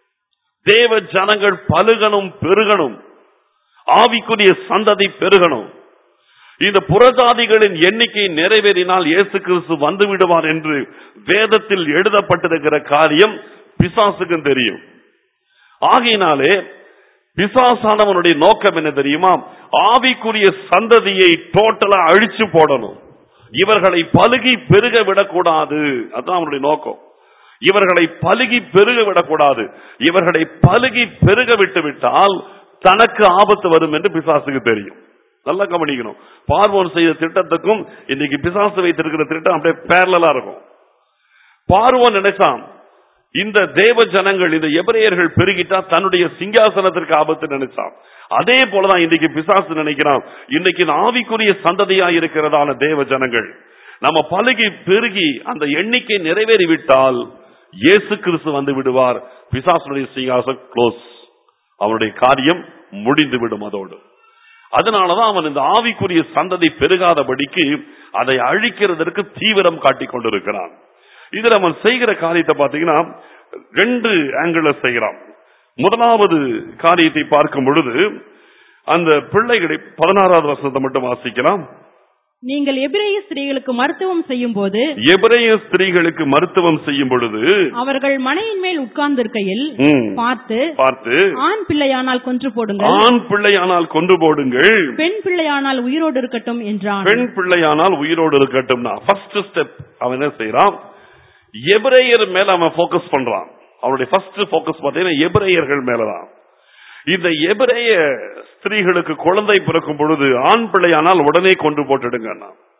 தேவ ஜனங்கள் பலுகணும் பெருகணும் ஆவிக்குரிய சந்ததி பெருகணும் இந்த புறஜாதிகளின் எண்ணிக்கை நிறைவேறினால் இயேசு கிறிஸ்து வந்து விடுவார் என்று வேதத்தில் எழுதப்பட்டிருக்கிற காரியம் பிசாசுக்கும் தெரியும் ஆகையினாலே பிசாசானவனுடைய நோக்கம் என்ன தெரியுமா ஆவிக்குரிய சந்ததியை டோட்டலா அழிச்சு போடணும் இவர்களை பலுகி பெருக விடக்கூடாது அதுதான் அவனுடைய நோக்கம் இவர்களை பலுகி பெருக விடக்கூடாது இவர்களை பலுகி பெருக விட்டு விட்டால் தனக்கு ஆபத்து வரும் என்று பிசாசுக்கு தெரியும் நல்லா கவனிக்கணும் பார்வோன் செய்த திட்டத்துக்கும் இன்னைக்கு பிசாசு வைத்திருக்கிற திட்டம் அப்படியே பேரலா இருக்கும் பார்வோன் நினைச்சான் இந்த தேவ ஜனங்கள் இந்த எபிரேயர்கள் பெருகிட்டா தன்னுடைய சிங்காசனத்திற்கு ஆபத்து நினைச்சான் அதே போலதான் இன்னைக்கு பிசாசு நினைக்கிறான் இன்னைக்கு இந்த ஆவிக்குரிய சந்ததியா இருக்கிறதான தேவ ஜனங்கள் நம்ம பழுகி பெருகி அந்த எண்ணிக்கை நிறைவேறிவிட்டால் இயேசு கிறிஸ்து வந்து விடுவார் பிசாசுடைய சிங்காசம் க்ளோஸ் அவனுடைய காரியம் முடிந்து விடும் அதோடு அதனாலதான் அவன் இந்த ஆவிக்குரிய சந்ததி பெருகாதபடிக்கு அதை அழிக்கிறதற்கு தீவிரம் காட்டிக் கொண்டிருக்கிறான் இதுல அவன் செய்கிற காரியத்தை பாத்தீங்கன்னா ரெண்டு ஆங்கிள் செய்கிறான் முதலாவது காரியத்தை பார்க்கும் பொழுது அந்த பிள்ளைகளை பதினாறாவது வசனத்தை மட்டும் வாசிக்கலாம் நீங்கள் எபிரேய ஸ்திரீகளுக்கு மருத்துவம் செய்யும் போது எபிரேய ஸ்திரீகளுக்கு மருத்துவம் செய்யும் பொழுது அவர்கள் மனையின் மேல் உட்கார்ந்திருக்கையில் ம், பார்த்து பார்த்து ஆண் பிள்ளையானால் கொன்று போடுங்கள் ஆண் பிள்ளையானால் கொண்டு போடுங்கள் பெண் பிள்ளையானால் உயிரோடு இருக்கட்டும் என்றான் பெண் பிள்ளையானால் உயிரோடு இருக்கட்டும்னா ஃபர்ஸ்ட் ஸ்டெப் அவன் என்ன செய்யறான் எபிரேயர் மேல அவன் ஃபோக்கஸ் பண்றான் அவனுடைய ஃபர்ஸ்ட் ஃபோக்கஸ் பார்த்தீங்கன்னா எபிரேயர்கள் மேலதான் இந்த எபிரேய ஸ்திரீகளுக்கு குழந்தை பிறக்கும் பொழுது ஆண் பிள்ளையானால் உடனே கொண்டு போட்டுடுங்க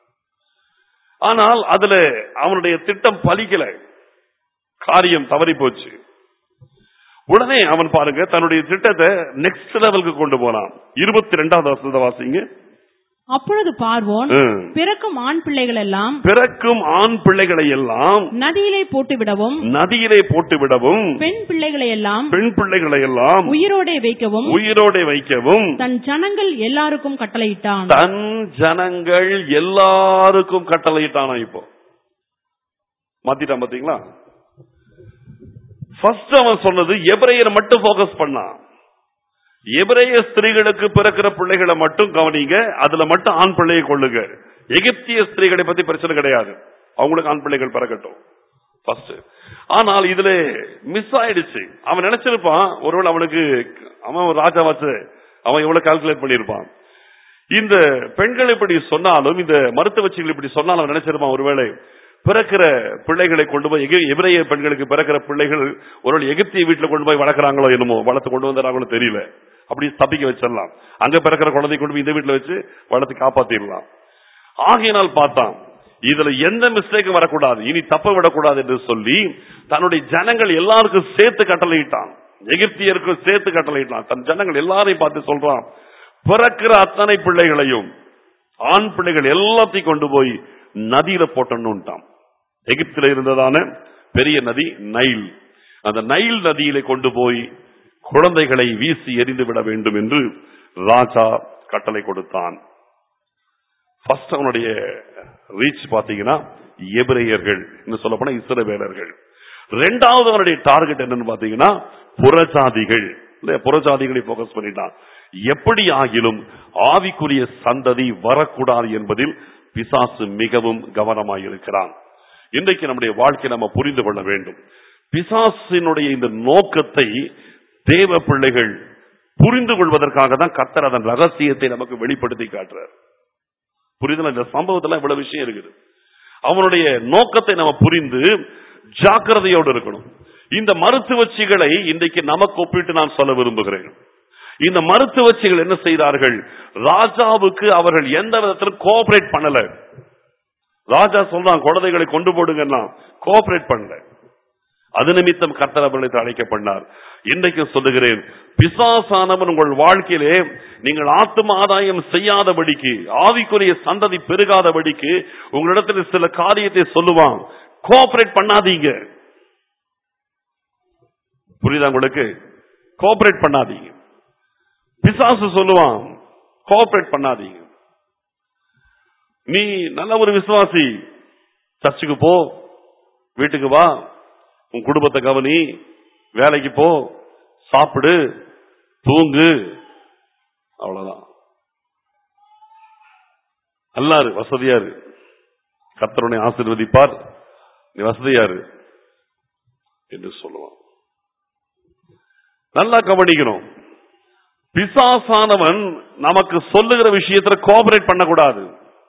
ஆனால் அதுல அவனுடைய திட்டம் பலிக்கல காரியம் தவறி போச்சு உடனே அவன் பாருங்க தன்னுடைய திட்டத்தை நெக்ஸ்ட் லெவலுக்கு கொண்டு போனான் இருபத்தி ரெண்டாவது வசனத்தை வாசிங்க அப்பொழுது பார்வோன் ம். பிறக்கும் ஆண் பிள்ளைகள் எல்லாம் பிறக்கும் ஆண் பிள்ளைகளை எல்லாம் நதியிலே போட்டு விடவும் நதியிலே போட்டு விடவும் பெண் பிள்ளைகளை எல்லாம் பெண் பிள்ளைகளை எல்லாம் உயிரோடே வைக்கவும் உயிரோടെ வைக்கவும் தன் ஜனங்கள் எல்லாருக்கும் கட்டளையிட்டான் தன் ஜனங்கள் எல்லாருக்கும் கட்டளையிட்டானா இப்போ மாத்திட்டான் பாத்தீங்களா ஃபர்ஸ்ட் அவன் சொன்னது எபிரேயர் மட்டும் ஃபோக்கஸ் பண்ணான் எபிரேய ஸ்திரீகளுக்கு பிறக்கிற பிள்ளைகளை மட்டும் கவனிங்க அதுல மட்டும் ஆண் பிள்ளையை கொள்ளுங்க எகிப்திய ஸ்திரீகளை பத்தி பிரச்சனை கிடையாது அவங்களுக்கு ஆண் பிள்ளைகள் பிறக்கட்டும் ஃபர்ஸ்ட் ஆனால் இதுல மிஸ் ஆயிடுச்சு அவன் நினைச்சிருப்பான் ஒருவேளை அவனுக்கு அவன் ஒரு ராஜாவாச்சு அவன் எவ்வளவு கால்குலேட் பண்ணியிருப்பான் இந்த பெண்கள் இப்படி சொன்னாலும் இந்த மருத்துவச்சிகள் இப்படி சொன்னாலும் அவன் நினைச்சிருப்பான் ஒருவேளை பிறக்கிற பிள்ளைகளை கொண்டு போய் எகி- எபிரேய பெண்களுக்கு பிறக்கிற பிள்ளைகள் ஒரு எகிப்திய வீட்டுல கொண்டு போய் வளர்க்குறாங்களோ என்னமோ வளர்த்து கொண்டு வந்தாங்களோ தெரியல அப்படி தப்பிக்க வச்சிடலாம் அங்க பிறக்கிற குழந்தை கொண்டு போய் இந்த வீட்டுல வச்சு வளர்த்து காப்பாத்திடலாம் ஆகையினால் பார்த்தான் இதுல எந்த மிஸ்டேக்கும் வரக்கூடாது இனி தப்ப விடக்கூடாது என்று சொல்லி தன்னுடைய ஜனங்கள் எல்லாருக்கும் சேர்த்து கட்டளையிட்டான் எகிப்தியருக்கும் சேர்த்து கட்டளையிட்டான் தன் ஜனங்கள் எல்லாரையும் பார்த்து சொல்றான் பிறக்கிற அத்தனை பிள்ளைகளையும் ஆண் பிள்ளைகள் எல்லாத்தையும் கொண்டு போய் நதியில போட்டணும்ட்டான் எகிப்தில இருந்ததான பெரிய நதி நைல் அந்த நைல் நதியிலே கொண்டு போய் குழந்தைகளை வீசி எறிந்து விட வேண்டும் என்று ராஜா கட்டளை கொடுத்தான் ஃபர்ஸ்ட் அவனுடைய ரீச் பாத்தீங்கன்னா எபிரேயர்கள் இன்னும் சொல்ல போனா இஸ்ரவேலர்கள் ரெண்டாவது அவனுடைய டார்கெட் என்னன்னு பாத்தீங்கன்னா புறஜாதிகள் இல்லையா புறஜாதிகளை போக்கஸ் பண்ணிட்டான் எப்படி ஆகிலும் ஆவிக்குரிய சந்ததி வரக்கூடாது என்பதில் பிசாசு மிகவும் கவனமாயிருக்கிறான் இன்றைக்கு நம்முடைய வாழ்க்கை நம்ம புரிந்து கொள்ள வேண்டும் பிசாசினுடைய இந்த நோக்கத்தை தேவ பிள்ளைகள் புரிந்து கொள்வதற்காக தான் கர்த்தர் அதன் ரகசியத்தை நமக்கு வெளிப்படுத்தி காட்டுறார் புரிதல் இந்த சம்பவத்துல இவ்வளவு விஷயம் இருக்குது அவனுடைய நோக்கத்தை நம்ம புரிந்து ஜாக்கிரதையோடு இருக்கணும் இந்த மருத்துவச்சிகளை இன்றைக்கு நமக்கு ஒப்பிட்டு நான் சொல்ல விரும்புகிறேன் இந்த மருத்துவச்சிகள் என்ன செய்தார்கள் ராஜாவுக்கு அவர்கள் எந்த விதத்திலும் கோஆபரேட் பண்ணல ராஜா சொல்றான் குழந்தைகளை கொண்டு போடுங்கன்னா கோஆபரேட் பண்ணல அது நிமித்தம் கர்த்தர் அவர்களை அழைக்க பண்ணார் இன்றைக்கு சொல்லுகிறேன் பிசாசானவன் உங்கள் வாழ்க்கையிலே நீங்கள் ஆத்தும ஆதாயம் செய்யாதபடிக்கு ஆவிக்குரிய சந்ததி பெருகாதபடிக்கு உங்களிடத்தில் சில காரியத்தை சொல்லுவான் கோஆபரேட் பண்ணாதீங்க புரியுதா உங்களுக்கு கோஆபரேட் பண்ணாதீங்க பிசாசு சொல்லுவான் கோஆபரேட் பண்ணாதீங்க நீ நல்ல ஒரு விசுவாசி சர்ச்சுக்கு போ வீட்டுக்கு வா உன் குடும்பத்தை கவனி வேலைக்கு போ சாப்பிடு தூங்கு அவ்வளவுதான் நல்லாரு வசதியாரு கர்த்தருனை ஆசீர்வதிப்பார் நீ வசதியாரு என்று சொல்லுவான் நல்லா கவனிக்கணும் பிசாசானவன் நமக்கு சொல்லுகிற விஷயத்துல கோஆபரேட் பண்ணக்கூடாது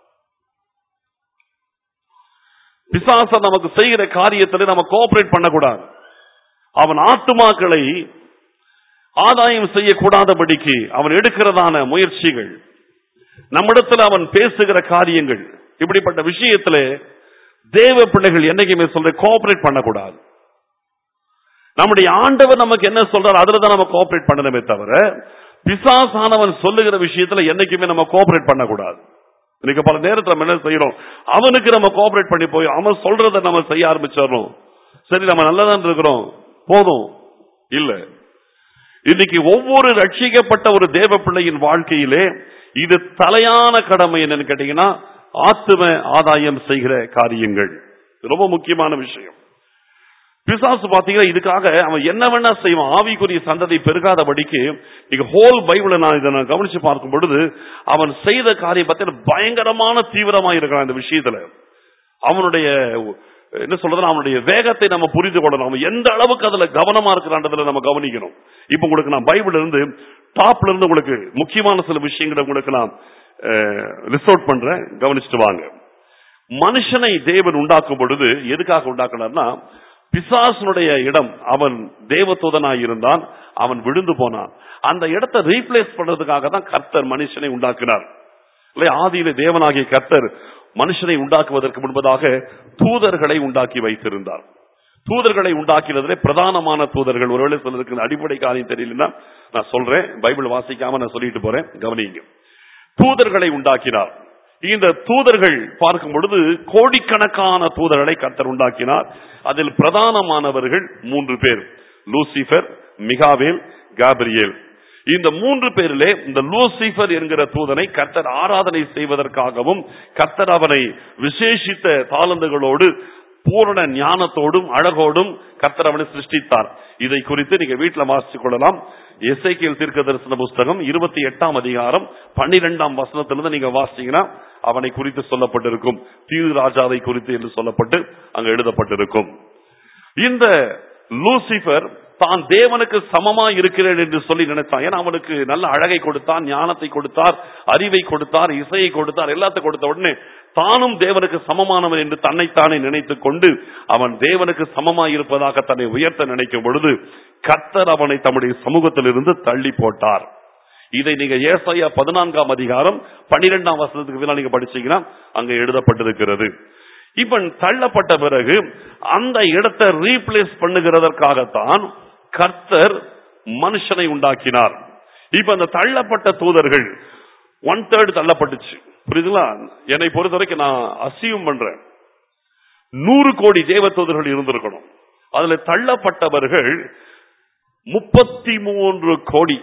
பிசாச நமக்கு செய்கிற காரியத்தில் நம்ம கோஆபரேட் பண்ணக்கூடாது அவன் ஆத்துமாக்களை ஆதாயம் செய்யக்கூடாதபடிக்கு அவன் எடுக்கிறதான முயற்சிகள் நம்மிடத்தில் அவன் பேசுகிற காரியங்கள் இப்படிப்பட்ட விஷயத்துல தேவ பிள்ளைகள் என்னைக்குமே சொல்ற கோஆபரேட் பண்ணக்கூடாது நம்முடைய ஆண்டவர் நமக்கு என்ன சொல்றாரு அதுல தான் நம்ம கோஆபரேட் பண்ணணுமே தவிர பிசாசானவன் சொல்லுகிற விஷயத்துல என்னைக்குமே நம்ம கோஆபரேட் பண்ணக்கூடாது இன்னைக்கு பல நேரத்துல நம்ம என்ன செய்யறோம் அவனுக்கு நம்ம கோஆபரேட் பண்ணி போய் அவன் சொல்றதை நம்ம செய்ய ஆரம்பிச்சிடறோம் சரி நம்ம நல்லதான் இருக்கிறோம் போதும் இல்ல இன்னைக்கு ஒவ்வொரு ரட்சிக்கப்பட்ட ஒரு தேவ பிள்ளையின் வாழ்க்கையிலே இது தலையான கடமை என்னன்னு கேட்டீங்கன்னா ஆத்தும ஆதாயம் செய்கிற காரியங்கள் இது ரொம்ப முக்கியமான விஷயம் பிசாசு பாத்தீங்கன்னா இதுக்காக அவன் என்ன வேணா செய்வான் ஆவிக்குரிய சந்ததி பெருகாதபடிக்கு நீங்க ஹோல் பைபிளை நான் இதை நான் கவனிச்சு பார்க்கும் பொழுது அவன் செய்த காரியம் பார்த்தீங்கன்னா பயங்கரமான தீவிரமா இருக்கிறான் இந்த விஷயத்துல அவனுடைய என்ன சொல்றது அவனுடைய வேகத்தை நம்ம புரிந்து கொள்ளணும் அவன் எந்த அளவுக்கு அதுல கவனமா இருக்கிறான்றதுல நம்ம கவனிக்கணும் இப்ப உங்களுக்கு நான் பைபிள் இருந்து டாப்ல இருந்து உங்களுக்கு முக்கியமான சில விஷயங்களை உங்களுக்கு நான் லிஸ்ட் அவுட் பண்றேன் கவனிச்சுட்டு வாங்க மனுஷனை தேவன் உண்டாக்கும் பொழுது எதுக்காக உண்டாக்குனார்னா பிசாசனுடைய இடம் அவன் தேவதூதனாய் இருந்தான் அவன் விழுந்து போனான் அந்த இடத்தை ரீப்ளேஸ் பண்றதுக்காக தான் கர்த்தர் மனுஷனை உண்டாக்கினார் இல்லை ஆதியில தேவனாகிய கர்த்தர் மனுஷனை உண்டாக்குவதற்கு முன்பதாக தூதர்களை உண்டாக்கி வைத்திருந்தார் தூதர்களை உண்டாக்கினதிலே பிரதானமான தூதர்கள் ஒருவேளை சிலருக்கு அடிப்படை காரியம் தெரியலன்னா நான் சொல்றேன் பைபிள் வாசிக்காம நான் சொல்லிட்டு போறேன் கவனிங்க தூதர்களை உண்டாக்கினார் இந்த தூதர்கள் பார்க்கும் பொழுது கோடிக்கணக்கான தூதர்களை கர்த்தர் உண்டாக்கினார் அதில் பிரதானமானவர்கள் மூன்று பேர் லூசிபர் மிகாவேல் காபிரியேல் இந்த மூன்று பேரிலே இந்த லூசிபர் என்கிற தூதனை கர்த்தர் ஆராதனை செய்வதற்காகவும் கர்த்தர் அவனை விசேஷித்த தாளந்துகளோடு பூரண ஞானத்தோடும் அழகோடும் கர்த்தர் அவனை சிருஷ்டித்தார் இதை குறித்து நீங்க வீட்டுல வாசித்துக் கொள்ளலாம் எஸ்ஐக்கியல் தீர்க்க தரிசன புஸ்தகம் இருபத்தி எட்டாம் அதிகாரம் பன்னிரெண்டாம் வசனத்திலிருந்து நீங்க வாசிச்சீங்கன்னா அவனை குறித்து சொல்லப்பட்டிருக்கும் தீரு ராஜாவை குறித்து என்று சொல்லப்பட்டு அங்க எழுதப்பட்டிருக்கும் இந்த லூசிபர் தான் தேவனுக்கு சமமா இருக்கிறேன் என்று சொல்லி நினைத்தான் ஏன்னா அவனுக்கு நல்ல அழகை கொடுத்தான் ஞானத்தை கொடுத்தார் அறிவை கொடுத்தார் இசையை கொடுத்தார் எல்லாத்தையும் கொடுத்த உடனே தானும் தேவனுக்கு சமமானவன் என்று தன்னைத்தானே நினைத்துக் கொண்டு அவன் தேவனுக்கு சமமாய் இருப்பதாக தன்னை உயர்த்த நினைக்கும் பொழுது கர்த்தர் அவனை தம்முடைய சமூகத்திலிருந்து தள்ளி போட்டார் இதை நீங்க ஏசாயா பதினான்காம் அதிகாரம் பன்னிரெண்டாம் வசனத்துக்கு பின்னால் நீங்க படிச்சீங்கன்னா அங்க எழுதப்பட்டிருக்கிறது இவன் தள்ளப்பட்ட பிறகு அந்த இடத்தை ரீப்ளேஸ் பண்ணுகிறதற்காகத்தான் கர்த்தர் மனுஷனை உண்டாக்கினார் இப்ப அந்த தள்ளப்பட்ட தூதர்கள் ஒன் தேர்ட் தள்ளப்பட்டுச்சு புரியுதுங்களா என்னை பொறுத்த வரைக்கும் நான் அசியம் பண்றேன் நூறு கோடி தேவ தூதர்கள் இருந்திருக்கணும் அதுல தள்ளப்பட்டவர்கள் முப்பத்தி மூன்று கோடி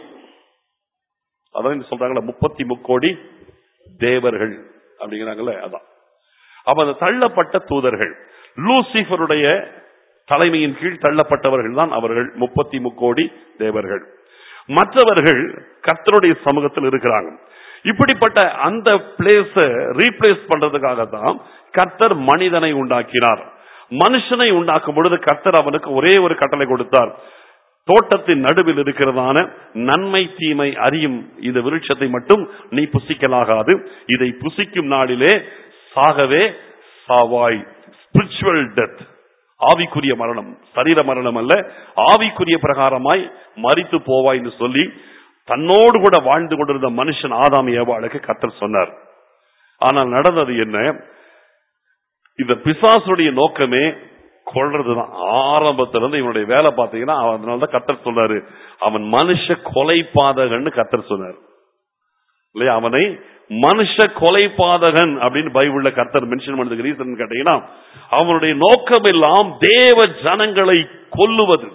அதான் சொல்றாங்களா முப்பத்தி முக்கோடி தேவர்கள் அப்படிங்கிறாங்கல்ல அதான் அப்ப அந்த தள்ளப்பட்ட தூதர்கள் லூசிஃபருடைய தலைமையின் கீழ் தள்ளப்பட்டவர்கள் தான் அவர்கள் முப்பத்தி முக்கோடி தேவர்கள் மற்றவர்கள் கர்த்தருடைய சமூகத்தில் இருக்கிறாங்க இப்படிப்பட்ட அந்த பிளேஸ ரீப்ளேஸ் பண்றதுக்காக தான் கர்த்தர் மனிதனை உண்டாக்கினார் மனுஷனை உண்டாக்கும் பொழுது கர்த்தர் அவனுக்கு ஒரே ஒரு கட்டளை கொடுத்தார் தோட்டத்தின் நடுவில் இருக்கிறதான நன்மை தீமை அறியும் இந்த விருட்சத்தை மட்டும் நீ புசிக்கலாகாது இதை புசிக்கும் நாளிலே சாகவே சாவாய் ஸ்பிரிச்சுவல் டெத் ஆவிக்குரிய மரணம் சரீர மரணம் அல்ல ஆவிக்குரிய பிரகாரமாய் மறித்து போவாய் என்று சொல்லி தன்னோடு கூட வாழ்ந்து கொண்டிருந்த மனுஷன் ஆதாம் ஏவாளுக்கு கத்தர் சொன்னார் ஆனால் நடந்தது என்ன இந்த பிசாசுடைய நோக்கமே கொள்றதுதான் ஆரம்பத்திலிருந்து இவனுடைய வேலை பார்த்தீங்கன்னா அதனாலதான் கத்தர் சொன்னாரு அவன் மனுஷ கொலை பாதகன்னு கத்தர் சொன்னார் இல்லையா அவனை மனுஷ கொலை பாதகன் அப்படின்னு பைபிள்ல கர்த்தர் மென்ஷன் பண்ணதுக்கு ரீசன் கேட்டீங்கன்னா அவனுடைய நோக்கம் எல்லாம் தேவ ஜனங்களை கொல்லுவது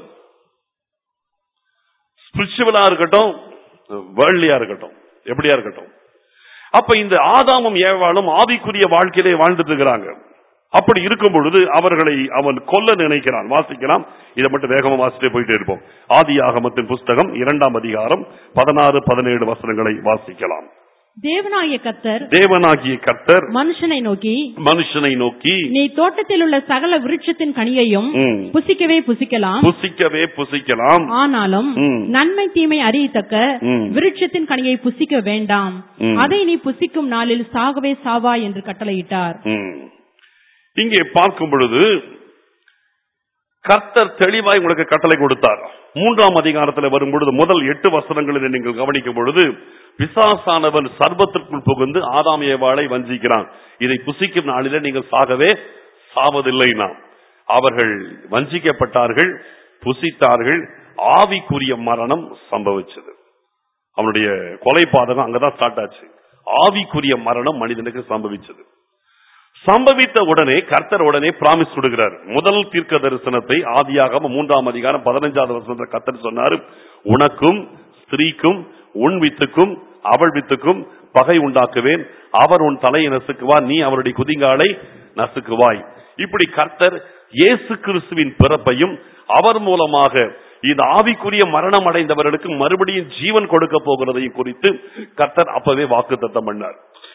ஸ்பிரிச்சுவலா இருக்கட்டும் வேர்ல்லியா இருக்கட்டும் எப்படியா இருக்கட்டும் அப்ப இந்த ஆதாமும் ஏவாளும் ஆவிக்குரிய வாழ்க்கையிலே வாழ்ந்துட்டு இருக்கிறாங்க அப்படி இருக்கும் பொழுது அவர்களை அவன் கொல்ல நினைக்கிறான் வாசிக்கலாம் இதை மட்டும் வேகமா வாசிட்டே போயிட்டே இருப்போம் ஆதி ஆகமத்தின் புஸ்தகம் இரண்டாம் அதிகாரம் பதினாறு பதினேழு வசனங்களை வாசிக்கலாம் தேவனாகிய கத்தர் தேவனாகிய கர்த்தர் மனுஷனை நோக்கி மனுஷனை நோக்கி நீ தோட்டத்தில் உள்ள சகல விருட்சத்தின் கனியையும் ம், புசிக்கவே புசிக்கலாம் புசிக்கவே புசிக்கலாம் ஆனாலும் ம். நன்மை தீமை அறியத்தக்க ம். விருட்சத்தின் கனியை புசிக்க வேண்டாம் ம். அதை நீ புசிக்கும் நாளில் சாகவே சாவா என்று கட்டளையிட்டார் ம். இங்கே பார்க்கும் பொழுது கர்த்தர் தெளிவாய் உங்களுக்கு கட்டளை கொடுத்தார் மூன்றாம் அதிகாரத்தில் வரும் பொழுது முதல் எட்டு வசனங்களில் நீங்கள் கவனிக்கும் பொழுது பிசாசானவன் சர்வத்திற்குள் புகுந்து ஆதாம் ஏவாளை வஞ்சிக்கிறான் இதை புசிக்கும் நாளிலே நீங்கள் சாகவே சாவதில்லை நாம் அவர்கள் வஞ்சிக்கப்பட்டார்கள் புசித்தார்கள் ஆவிக்குரிய மரணம் சம்பவிச்சது அவனுடைய கொலை பாதகம் அங்கதான் ஸ்டார்ட் ஆச்சு ஆவிக்குரிய மரணம் மனிதனுக்கு சம்பவிச்சது சம்பவித்த உடனே கர்த்தர் உடனே பிராமிஸ் கொடுக்கிறார் முதல் தீர்க்க தரிசனத்தை ஆதியாக மூன்றாம் அதிகாரம் பதினஞ்சாவது வருஷத்துல கர்த்தர் சொன்னாரு உனக்கும் ஸ்திரீக்கும் உன் வித்துக்கும் அவள் வித்துக்கும் பகை உண்டாக்குவேன் அவர் உன் தலையை நசுக்குவார் நீ அவருடைய குதிங்காலை நசுக்குவாய் இப்படி கர்த்தர் இயேசு கிறிஸ்துவின் பிறப்பையும் அவர் மூலமாக இந்த ஆவிக்குரிய மரணம் அடைந்தவர்களுக்கு மறுபடியும் ஜீவன் கொடுக்க போகிறதையும் குறித்து கர்த்தர் அப்பவே வாக்குத்தத்தம் பண்ணார்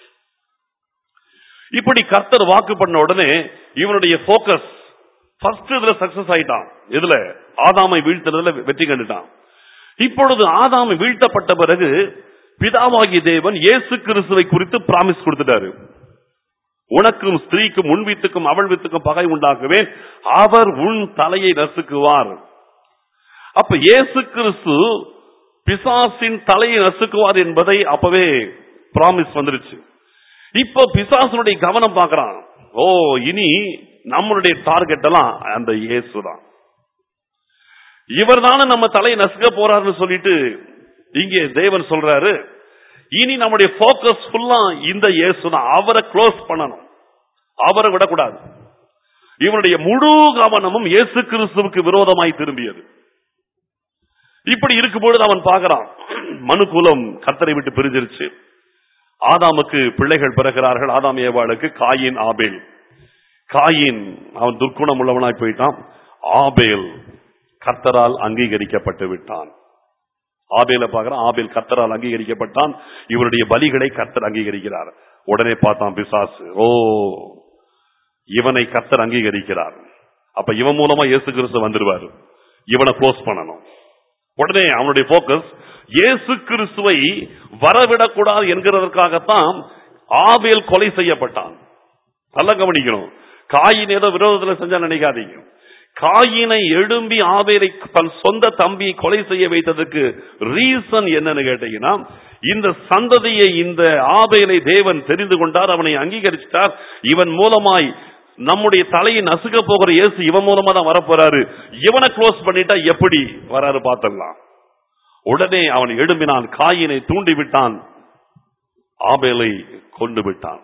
இப்படி கர்த்தர் வாக்கு பண்ண உடனே இவனுடைய போக்கஸ் ஃபர்ஸ்ட் இதுல சக்சஸ் ஆயிட்டான் இதுல ஆதாமை வீழ்த்துறதுல வெற்றி கண்டுட்டான் இப்பொழுது ஆதாமை வீழ்த்தப்பட்ட பிறகு பிதாவாகிய தேவன் இயேசு கிறிஸ்துவை குறித்து பிராமிஸ் கொடுத்துட்டாரு உனக்கும் ஸ்திரீக்கும் உன் வீட்டுக்கும் அவள் வீட்டுக்கும் பகை உண்டாக்குவேன் அவர் உன் தலையை நசுக்குவார் அப்ப இயேசு கிறிஸ்து பிசாசின் தலையை நசுக்குவார் என்பதை அப்பவே பிராமிஸ் வந்துருச்சு இப்போ பிசாசனுடைய கவனம் பார்க்கறான் ஓ இனி நம்மளுடைய டார்கெட் எல்லாம் அந்த இயேசு தான் இவர் நம்ம தலையை நசுக்க போறாருன்னு சொல்லிட்டு இங்கே தேவன் சொல்றாரு இனி நம்முடைய போக்கஸ் ஃபுல்லா இந்த இயேசு தான் அவரை க்ளோஸ் பண்ணணும் அவரை விடக்கூடாது இவனுடைய முழு கவனமும் இயேசு கிறிஸ்துவுக்கு விரோதமாய் திரும்பியது இப்படி இருக்கும்பொழுது அவன் பார்க்கறான் மனுக்குலம் கர்த்தரை விட்டு பிரிஞ்சிருச்சு ஆதாமுக்கு பிள்ளைகள் பிறக்கிறார்கள் ஆதாம் ஏவாளுக்கு காயின் ஆபேல் காயின் அவன் துர்க்குணம் உள்ளவனாய் போயிட்டான் ஆபேல் கர்த்தரால் அங்கீகரிக்கப்பட்டு விட்டான் ஆபேல பார்க்கிறான் ஆபேல் கர்த்தரால் அங்கீகரிக்கப்பட்டான் இவருடைய பலிகளை கர்த்தர் அங்கீகரிக்கிறார் உடனே பார்த்தான் பிசாசு ஓ இவனை கர்த்தர் அங்கீகரிக்கிறார் அப்ப இவன் மூலமா இயேசு கிறிஸ்து வந்துருவாரு இவனை க்ளோஸ் பண்ணணும் உடனே அவனுடைய போக்கஸ் இயேசு கிறிஸ்துவை வரவிடக்கூடாது என்கிறதற்காகத்தான் ஆபேல் கொலை செய்யப்பட்டான் நல்லா கவனிக்கணும் காயின் ஏதோ விரோதத்தில் செஞ்சா நினைக்காதீங்க காயினை எழும்பி ஆபேலை தன் சொந்த தம்பியை கொலை செய்ய வைத்ததுக்கு ரீசன் என்னன்னு கேட்டீங்கன்னா இந்த சந்ததியை இந்த ஆபேலை தேவன் தெரிந்து கொண்டார் அவனை அங்கீகரிச்சிட்டார் இவன் மூலமாய் நம்முடைய தலையை நசுக்க போகிற இயேசு இவன் மூலமா தான் வரப்போறாரு இவனை க்ளோஸ் பண்ணிட்டா எப்படி வராரு பார்த்தலாம் உடனே அவன் எழும்பினான் காயினை தூண்டி விட்டான் ஆபேலை கொண்டு விட்டான்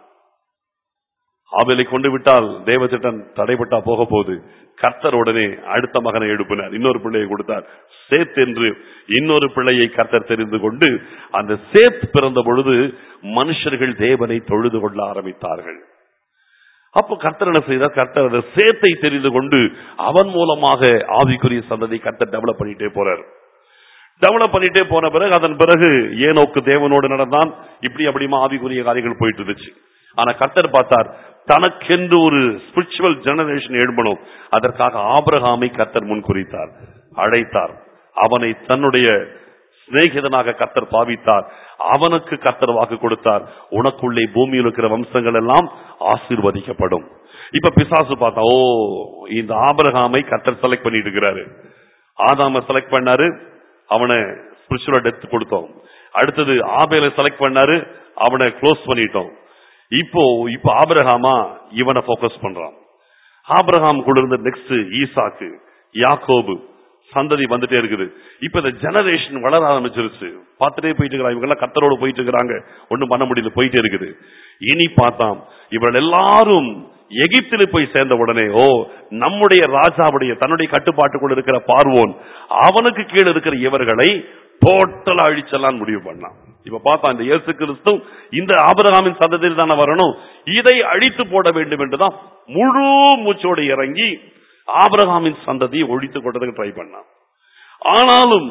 ஆபேலை கொண்டு விட்டால் தேவத்திட்டம் தடைபட்டா போக போகுது கர்த்தர் உடனே அடுத்த மகனை எழுப்பினார் இன்னொரு பிள்ளையை கொடுத்தார் சேத் என்று இன்னொரு பிள்ளையை கர்த்தர் தெரிந்து கொண்டு அந்த சேத் பிறந்த பொழுது மனுஷர்கள் தேவனை தொழுது கொள்ள ஆரம்பித்தார்கள் அப்போ கர்த்தர் என்ன செய்தார் கர்த்தர் அந்த சேத்தை தெரிந்து கொண்டு அவன் மூலமாக ஆவிக்குரிய சந்ததி கர்த்தர் டெவலப் பண்ணிட்டே போறார் டெவலப் பண்ணிட்டே போன பிறகு அதன் பிறகு ஏனோக்கு தேவனோடு நடந்தான் இப்படி அப்படிமா ஆவிக்குரிய காரியங்கள் போயிட்டு இருந்துச்சு ஆனா கர்த்தர் பார்த்தார் தனக்கென்று ஒரு ஸ்பிரிச்சுவல் ஜெனரேஷன் எழும்பணும் அதற்காக ஆபிரகாமை கர்த்தர் முன் குறித்தார் அழைத்தார் அவனை தன்னுடைய சிநேகிதனாக கர்த்தர் பாவித்தார் அவனுக்கு கர்த்தர் வாக்கு கொடுத்தார் உனக்குள்ளே பூமியில் இருக்கிற வம்சங்கள் எல்லாம் ஆசீர்வதிக்கப்படும் இப்ப பிசாசு பார்த்தா ஓ இந்த ஆபிரகாமை கர்த்தர் செலக்ட் பண்ணிட்டு இருக்கிறாரு ஆதாம செலக்ட் பண்ணாரு அவனை ஸ்பிரிச்சுவல் டெத் கொடுத்தோம் அடுத்தது ஆபேலை செலக்ட் பண்ணாரு அவனை க்ளோஸ் பண்ணிட்டோம் இப்போ இப்போ ஆபிரகாமா இவனை போக்கஸ் பண்றான் ஆபிரகாம் கூட இருந்த நெக்ஸ்ட் ஈசாக்கு யாக்கோபு சந்ததி வந்துட்டே இருக்குது இப்ப இந்த ஜெனரேஷன் வளர ஆரம்பிச்சிருச்சு பார்த்துட்டே போயிட்டு இருக்கிறாங்க இவங்க எல்லாம் கத்தரோட போயிட்டு இருக்கிறாங்க ஒண்ணும் பண்ண முடியல போயிட்டே இருக்குது இனி பார்த்தாம் இவர்கள் எல்லாரும் எகிப்தில் போய் சேர்ந்த உடனே ஓ நம்முடைய ராஜாவுடைய தன்னுடைய கட்டுப்பாட்டுக்குள்ள இருக்கிற பார்வோன் அவனுக்கு கீழே இருக்கிற இவர்களை டோட்டலா அழிச்சலாம் முடிவு பண்ணான் இப்ப பார்த்தா இந்த இயேசு கிறிஸ்து இந்த ஆபரகாமின் சந்ததியில் தானே வரணும் இதை அழித்து போட வேண்டும் என்றுதான் முழு மூச்சோடு இறங்கி ஆபிரகாமின் சந்ததியை ஒழித்து கொண்டதுக்கு ட்ரை பண்ணான் ஆனாலும்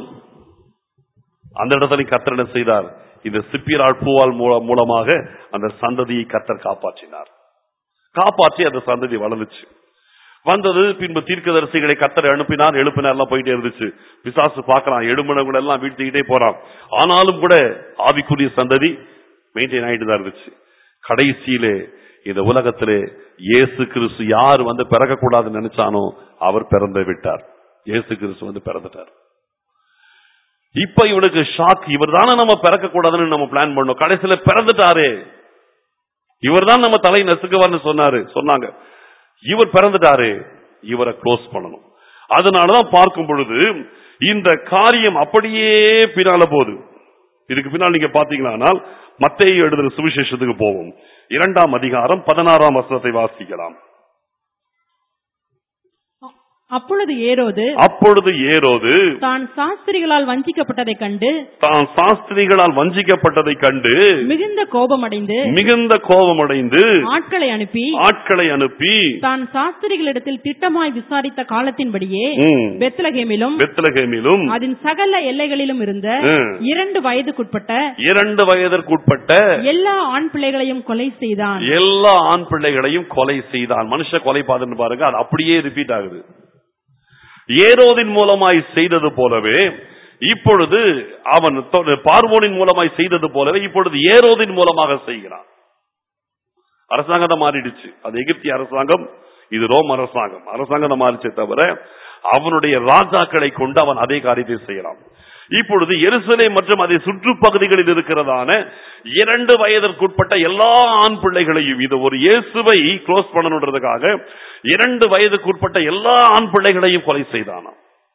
அந்த இடத்துல கர்த்தர் என்ன செய்தார் இந்த சிப்பியரால் பூவால் மூல- மூலமாக அந்த சந்ததியை கர்த்தர் காப்பாற்றினார் காப்பாற்றி அந்த சந்ததி வளர்ந்துச்சு வந்தது பின்பு தீர்க்கதரிசிகளை கத்தர் அனுப்பினார் எழுப்பினார் எல்லாம் போயிட்டே இருந்துச்சு பிசாசு பார்க்கறான் எழுப்பினவங்க எல்லாம் வீழ்த்திக்கிட்டே போறான் ஆனாலும் கூட ஆவிக்குரிய சந்ததி மெயின்டைன் ஆயிட்டு தான் இருந்துச்சு கடைசியிலே இந்த உலகத்திலே இயேசு கிறிஸ்து யார் வந்து பிறக்கக்கூடாதுன்னு நினைச்சானோ அவர் பிறந்து விட்டார் இயேசு கிறிஸ்து வந்து பிறந்துட்டார் இப்ப இவனுக்கு ஷாக் இவர் தானே நம்ம பிறக்க கூடாதுன்னு நம்ம பிளான் பண்ணோம் கடைசியில பிறந்துட்டாரே இவர் தான் நம்ம தலை நசுக்குவார்னு சொன்னாரு சொன்னாங்க இவர் பிறந்துட்டாரு இவரை க்ளோஸ் பண்ணணும் அதனாலதான் பார்க்கும் பொழுது இந்த காரியம் அப்படியே பின்னால போகுது இதுக்கு பின்னால் நீங்க பாத்தீங்கன்னா மத்தேயு எழுதுற சுவிசேஷத்துக்கு போவோம் இரண்டாம் அதிகாரம் பதினாறாம் வசனத்தை வாசிக்கலாம் அப்பொழுது ஏரோது அப்பொழுது ஏரோது தான் சாஸ்திரிகளால் வஞ்சிக்கப்பட்டதைக் கண்டு தான் சாஸ்திரிகளால் வஞ்சிக்கப்பட்டதை கண்டு மிகுந்த கோபமடைந்து மிகுந்த கோபமடைந்து ஆட்களை அனுப்பி ஆட்களை அனுப்பி தான் சாஸ்திரிகளிடத்தில் திட்டமாய் விசாரித்த காலத்தின்படியே ம், பெத்லகேமிலும் பெத்லகேமிலும் அதன் சகல எல்லைகளிலும் இருந்த ம், இரண்டு வயதுக்குட்பட்ட இரண்டு வயதிற்குட்பட்ட எல்லா ஆண் பிள்ளைகளையும் கொலை செய்தான் எல்லா ஆண் பிள்ளைகளையும் கொலை செய்தான் மனுஷ கொலை பாதுன்னு பாருங்க அது அப்படியே ரிப்பீட் ஆகுது ஏரோதின் மூலமாய் செய்தது போலவே இப்பொழுது அவன் தொ- பார்வோனின் மூலமாய் செய்தது போலவே இப்பொழுது ஏரோதின் மூலமாக செய்கிறான் அரசாங்கத்தை மாறிடுச்சு அது எகிப்திய அரசாங்கம் இது ரோம் அரசாங்கம் அரசாங்கத்தை மாறிச்சே தவிர அவனுடைய ராஜாக்களை கொண்டு அவன் அதே காரியத்தை செய்யலாம் இப்பொழுது எருசலேம் மற்றும் அதை சுற்றுப்பகுதிகளில் இருக்கிறதான இரண்டு வயதிற்குட்பட்ட எல்லா ஆண் பிள்ளைகளையும் இது ஒரு இயேசுவை க்ளோஸ் பண்ணணுன்றதுக்காக இரண்டு வயதுக்குட்பட்ட எல்லா ஆண் பிள்ளைகளையும் கொலை செய்தானாம்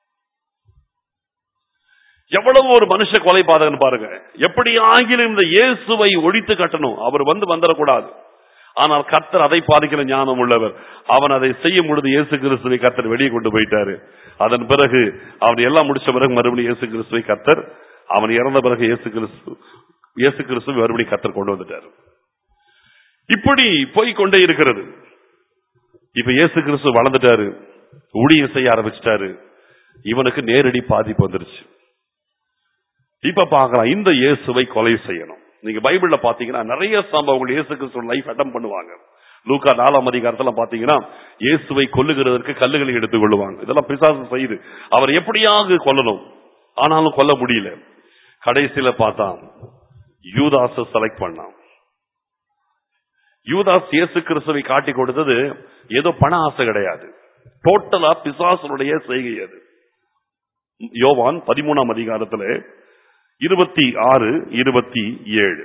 எவ்வளவு ஒரு மனுஷ கொலை பாதகன் பாருங்க எப்படி ஆகிலும் இந்த இயேசுவை ஒழித்து கட்டணும் அவர் வந்து வந்துடக்கூடாது ஆனால் கர்த்தர் அதை பாதிக்கிற ஞானம் உள்ளவர் அவன் அதை செய்யும் பொழுது இயேசு கிறிஸ்துவை கர்த்தர் வெளியே கொண்டு போயிட்டாரு அதன் பிறகு அவன் எல்லாம் முடிச்ச பிறகு மறுபடியும் இயேசு கிறிஸ்துவை கர்த்தர் அவன் இறந்த பிறகு இயேசு கிறிஸ்து இயேசு கிறிஸ்துவை மறுபடியும் கர்த்தர் கொண்டு வந்துட்டாரு இப்படி போய் கொண்டே இருக்கிறது இப்ப இயேசு கிறிஸ்து வளர்ந்துட்டாரு ஊழியம் செய்ய ஆரம்பிச்சிட்டாரு இவனுக்கு நேரடி பாதிப்பு வந்துருச்சு இப்ப பார்க்கலாம் இந்த இயேசுவை கொலை செய்யணும் நீங்க பைபிள்ல பாத்தீங்கன்னா நிறைய சம்பவங்கள் இயேசு கிறிஸ்து லைஃப் அட்டம் பண்ணுவாங்க லூக்கா நாலாம் அதிகாரத்துல பாத்தீங்கன்னா இயேசுவை கொல்லுகிறதற்கு கல்லுகளை எடுத்துக் கொள்ளுவாங்க இதெல்லாம் பிசாசு செய்யுது அவர் எப்படியாவது கொல்லணும் ஆனாலும் கொல்ல முடியல கடைசியில பார்த்தான் யூதாச செலக்ட் பண்ணான் யூதாஸ் இயேசு கிறிஸ்துவை காட்டி கொடுத்தது ஏதோ பண ஆசை கிடையாது டோட்டலா பிசாசனுடைய செய்கை அது யோவான் பதிமூணாம் அதிகாரத்துல இருபத்தி ஆறு இருபத்தி ஏழு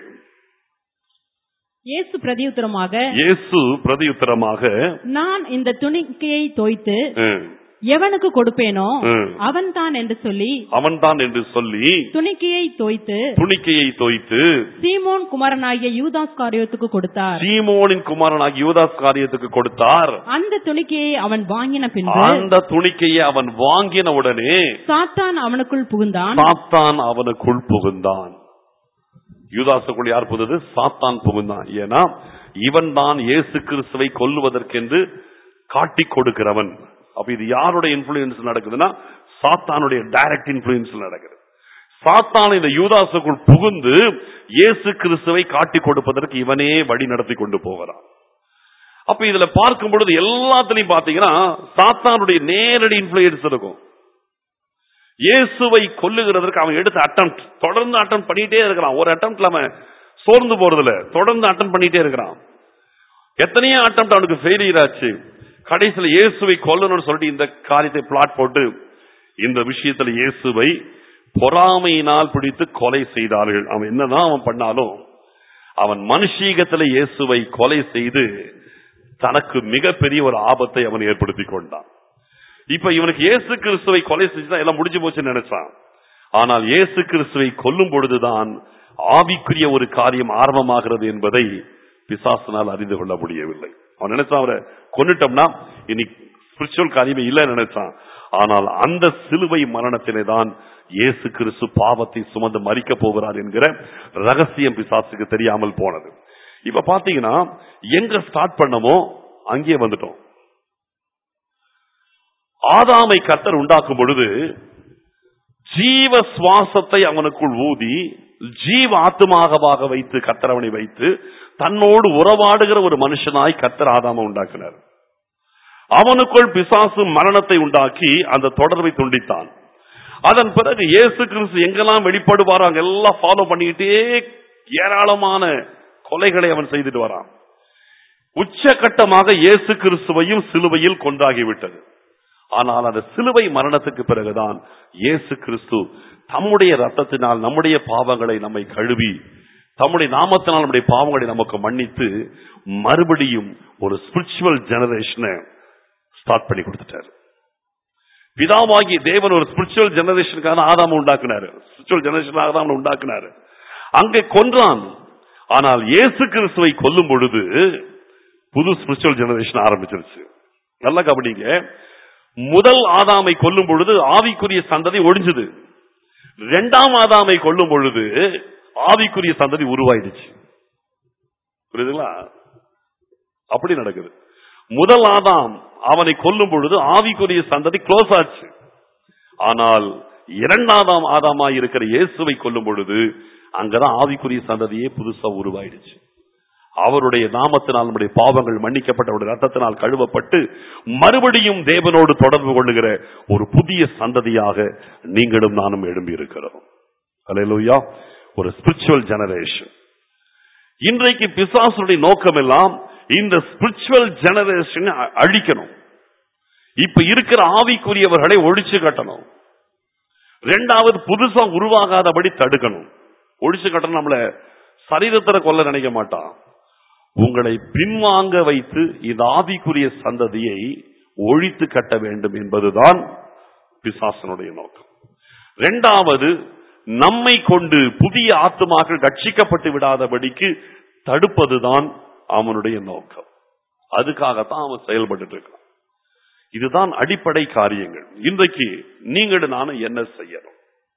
இயேசு பிரதியுத்தரமாக இயேசு பிரதியுத்தரமாக நான் இந்த துணிக்கையை தோய்த்து ம், எவனுக்கு கொடுப்பேனோ ம். அவன்தான் என்று சொல்லி அவன்தான் என்று சொல்லி துணிக்கையை தோய்த்து துணிக்கையை தோய்த்து சீமோன் குமாரனாகிய யூதாஸ் காரியத்துக்கு கொடுத்தார் சீமோனின் குமாரனாகி யூதாஸ் காரியத்துக்கு கொடுத்தார் அந்த துணிக்கையை அவன் வாங்கின பின்பு அந்த துணிக்கையை அவன் வாங்கின உடனே சாத்தான் அவனுக்குள் புகுந்தான் சாத்தான் அவனுக்குள் புகுந்தான் யூதாசுக்குள் யார் புகுந்தது சாத்தான் புகுந்தான் ஏன்னா இவன் தான் இயேசு கிறிஸ்துவை கொல்லுவதற்கென்று காட்டிக் கொடுக்கிறவன் அப்ப இது யாருடைய இன்ஃபுளுயன்ஸ் நடக்குதுன்னா சாத்தானுடைய டைரக்ட் இன்ஃபுளுயன்ஸ் நடக்குது சாத்தான் இந்த யூதாசுக்குள் புகுந்து இயேசு கிறிஸ்துவை காட்டிக் கொடுப்பதற்கு இவனே வழி நடத்தி கொண்டு போகிறான் அப்ப இதுல பார்க்கும் பொழுது எல்லாத்துலயும் பாத்தீங்கன்னா சாத்தானுடைய நேரடி இன்ஃபுளுயன்ஸ் இருக்கும் இயேசுவை கொல்லுகிறதற்கு அவன் எடுத்த அட்டம் தொடர்ந்து அட்டம் பண்ணிட்டே இருக்கிறான் ஒரு அட்டம்ப்ட்ல அவன் சோர்ந்து போறதுல தொடர்ந்து அட்டம் பண்ணிட்டே இருக்கிறான் எத்தனையோ அட்டம் அவனுக்கு ஃபெயிலியர் ஆச்சு கடைசியில இயேசுவை கொல்லணும்னு சொல்லிட்டு இந்த காரியத்தை பிளாட் போட்டு இந்த விஷயத்துல இயேசுவை பொறாமையினால் பிடித்து கொலை செய்தார்கள் அவன் என்னதான் அவன் பண்ணாலும் அவன் மனுஷீகத்துல இயேசுவை கொலை செய்து தனக்கு மிகப்பெரிய ஒரு ஆபத்தை அவன் ஏற்படுத்தி கொண்டான் இப்ப இவனுக்கு இயேசு கிறிஸ்துவை கொலை செஞ்சுதான் எல்லாம் முடிஞ்சு போச்சுன்னு நினைச்சான் ஆனால் இயேசு கிறிஸ்துவை கொல்லும் பொழுதுதான் ஆவிக்குரிய ஒரு காரியம் ஆரம்பமாகிறது என்பதை பிசாசனால் அறிந்து கொள்ள முடியவில்லை அவன் நினைச்சான் அவரை கொன்னுட்டோம்னா இனி ஸ்பிரிச்சுவல் காரியமே இல்லைன்னு நினைச்சான் ஆனால் அந்த சிலுவை மரணத்திலே தான் இயேசு கிறிஸ்து பாவத்தை சுமந்து மறிக்க போகிறார் என்கிற ரகசியம் பிசாசுக்கு தெரியாமல் போனது இப்ப பாத்தீங்கன்னா எங்க ஸ்டார்ட் பண்ணமோ அங்கேயே வந்துட்டோம் ஆதாமை கர்த்தர் உண்டாக்கும் பொழுது ஜீவ சுவாசத்தை அவனுக்குள் ஊதி ஜீவ ஆத்துமாகவாக வைத்து கர்த்தர் அவனை வைத்து தன்னோடு உறவாடுகிற ஒரு மனுஷனாய் கர்த்தர் ஆதாம உண்டாக்கினார் அவனுக்குள் பிசாசு மரணத்தை உண்டாக்கி அந்த தொடர்பை துண்டித்தான் அதன் பிறகு இயேசு கிறிஸ்து எங்கெல்லாம் வெளிப்படுவாரோ அங்கெல்லாம் ஃபாலோ பண்ணிக்கிட்டே ஏராளமான கொலைகளை அவன் செய்துட்டு வரான் உச்சகட்டமாக இயேசு கிறிஸ்துவையும் சிலுவையில் கொண்டாகிவிட்டது ஆனால் அந்த சிலுவை மரணத்துக்கு பிறகுதான் இயேசு கிறிஸ்து தம்முடைய ரத்தத்தினால் நம்முடைய பாவங்களை நம்மை கழுவி தம்முடைய நாமத்தினால் நம்முடைய பாவங்களை நமக்கு மன்னித்து மறுபடியும் ஒரு ஸ்பிரிச்சுவல் ஜெனரேஷனை ஸ்டார்ட் பண்ணி கொடுத்துட்டாரு பிதாவாகி தேவன் ஒரு ஸ்பிரிச்சுவல் ஜெனரேஷனுக்கான ஆதாம உண்டாக்குனாரு ஸ்பிரிச்சுவல் ஜெனரேஷன் ஆதாம உண்டாக்குனாரு அங்கே கொன்றான் ஆனால் இயேசு கிறிஸ்துவை கொல்லும் பொழுது புது ஸ்பிரிச்சுவல் ஜெனரேஷன் ஆரம்பிச்சிருச்சு நல்லா கவனிங்க முதல் ஆதாமை கொல்லும் பொழுது ஆவிக்குரிய சந்ததி ஒழிஞ்சது இரண்டாம் ஆதாமை கொல்லும் பொழுது ஆவிக்குரிய சந்ததி உருவாயிடுச்சு புரியுதுங்களா அப்படி நடக்குது முதல் ஆதாம் அவனை கொல்லும் பொழுது ஆவிக்குரிய சந்ததி க்ளோஸ் ஆச்சு ஆனால் இரண்டாதாம் ஆதாமாய் இருக்கிற இயேசுவை கொல்லும் பொழுது அங்கதான் ஆவிக்குரிய சந்ததியே புதுசா உருவாயிடுச்சு அவருடைய நாமத்தினால் நம்முடைய பாவங்கள் மன்னிக்கப்பட்ட அவருடைய ரத்தத்தினால் கழுவப்பட்டு மறுபடியும் தேவனோடு தொடர்பு கொள்ளுகிற ஒரு புதிய சந்ததியாக நீங்களும் நானும் எழும்பி இருக்கிறோம் அல்லேலூயா ஒரு ஸ்பிரிச்சுவல் ஜெனரேஷன் இன்றைக்கு பிசாசுடைய நோக்கம் எல்லாம் இந்த ஸ்பிரிச்சுவல் ஜெனரேஷன் அழிக்கணும் இப்ப இருக்கிற ஆவிக்குரியவர்களை ஒழிச்சு கட்டணும் ரெண்டாவது புதுசா உருவாகாதபடி தடுக்கணும் ஒழிச்சு கட்டணும் நம்மள சரீரத்துல கொல்ல நினைக்க மாட்டான் உங்களை பின்வாங்க வைத்து இந்த ஆவிக்குரிய சந்ததியை ஒழித்து கட்ட வேண்டும் என்பதுதான் பிசாசனுடைய நோக்கம் இரண்டாவது நம்மை கொண்டு புதிய ஆத்துமாக்கள் ரட்சிக்கப்பட்டு விடாதபடிக்கு தடுப்பதுதான் அவனுடைய நோக்கம் அதுக்காகத்தான் அவன் செயல்பட்டு இருக்கான் இதுதான் அடிப்படை காரியங்கள் இன்றைக்கு நீங்கள் நானும் என்ன செய்யணும்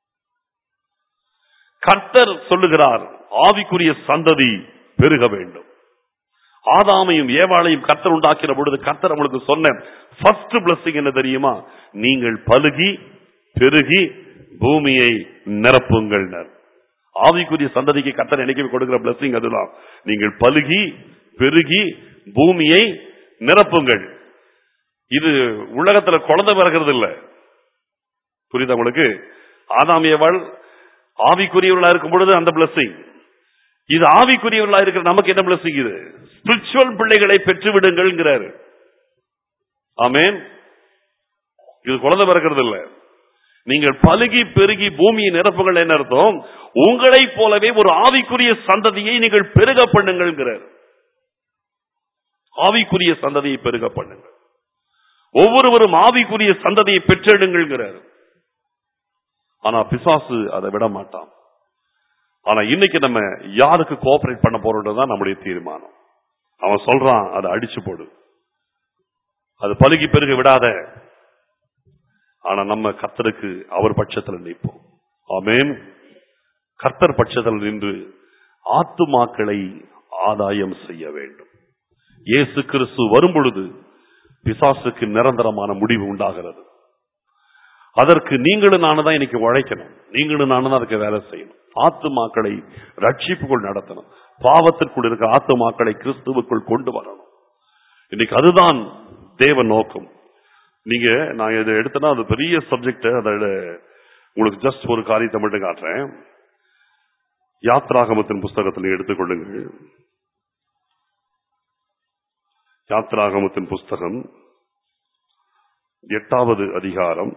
கர்த்தர் சொல்லுகிறார் ஆவிக்குரிய சந்ததி பெருக வேண்டும் ஆதாமையும் ஏவாளையும் கர்த்தர் உண்டாக்கிற பொழுது கர்த்தர் அவங்களுக்கு சொன்ன ஃபர்ஸ்ட் பிளஸிங் என்ன தெரியுமா நீங்கள் பலுகி பெருகி பூமியை நிரப்புங்கள் ஆவிக்குரிய சந்ததிக்கு கர்த்தர் என்னைக்கு கொடுக்கிற பிளஸிங் அதுதான் நீங்கள் பலுகி பெருகி பூமியை நிரப்புங்கள் இது உலகத்துல குழந்தை பிறக்கிறது இல்ல புரியுதா உங்களுக்கு ஆதாம் ஏவாள் ஆவிக்குரியவர்களா இருக்கும் பொழுது அந்த பிளஸிங் இது ஆவிக்குரியவர்களா இருக்கிற நமக்கு என்ன பிளஸிங் இது ஸ்பிரிச்சுவல் பிள்ளைகளை பெற்று விடுங்கள்ங்கிறாரு ஆமேன் இது குழந்தை பிறக்கிறது இல்ல நீங்கள் பலுகி பெருகி பூமியை நிரப்புகள் என்ன அர்த்தம் உங்களைப் போலவே ஒரு ஆவிக்குரிய சந்ததியை நீங்கள் பெருக பண்ணுங்கள்ங்கிறார் ஆவிக்குரிய சந்ததியை பெருக பண்ணுங்கள் ஒவ்வொருவரும் ஆவிக்குரிய சந்ததியை பெற்றெடுங்கிறார் ஆனா பிசாசு அதை விட மாட்டான் ஆனா இன்னைக்கு நம்ம யாருக்கு கோஆபரேட் பண்ண போறோம்ன்றதுதான் நம்முடைய தீர்மானம் அவன் சொல்றான் அதை அடிச்சு போடு அது பழுகி பெருக விடாத ஆனா நம்ம கர்த்தருக்கு அவர் பட்சத்தில் நிற்போம் ஆமேன் கர்த்தர் பட்சத்தில் நின்று ஆத்துமாக்களை ஆதாயம் செய்ய வேண்டும் இயேசு கிறிஸ்து வரும் பொழுது பிசாசுக்கு நிரந்தரமான முடிவு உண்டாகிறது அதற்கு நீங்களும் நானும் தான் இன்னைக்கு உழைக்கணும் நீங்களும் நானும் தான் அதுக்கு வேலை செய்யணும் ஆத்துமாக்களை ரட்சிப்புக்குள் நடத்தணும் பாவத்திற்குள் இருக்க ஆத்துமாக்களை கிறிஸ்துவுக்குள் கொண்டு வரணும் இன்னைக்கு அதுதான் தேவ நோக்கம் நீங்க நான் இதை எடுத்தனா அது பெரிய சப்ஜெக்ட் அதோட உங்களுக்கு ஜஸ்ட் ஒரு காரியத்தை மட்டும் காட்டுறேன் யாத்ராகமத்தின் புஸ்தகத்தில் எடுத்துக்கொள்ளுங்கள் யாத்ராகமத்தின் புஸ்தகம் எட்டாவது அதிகாரம்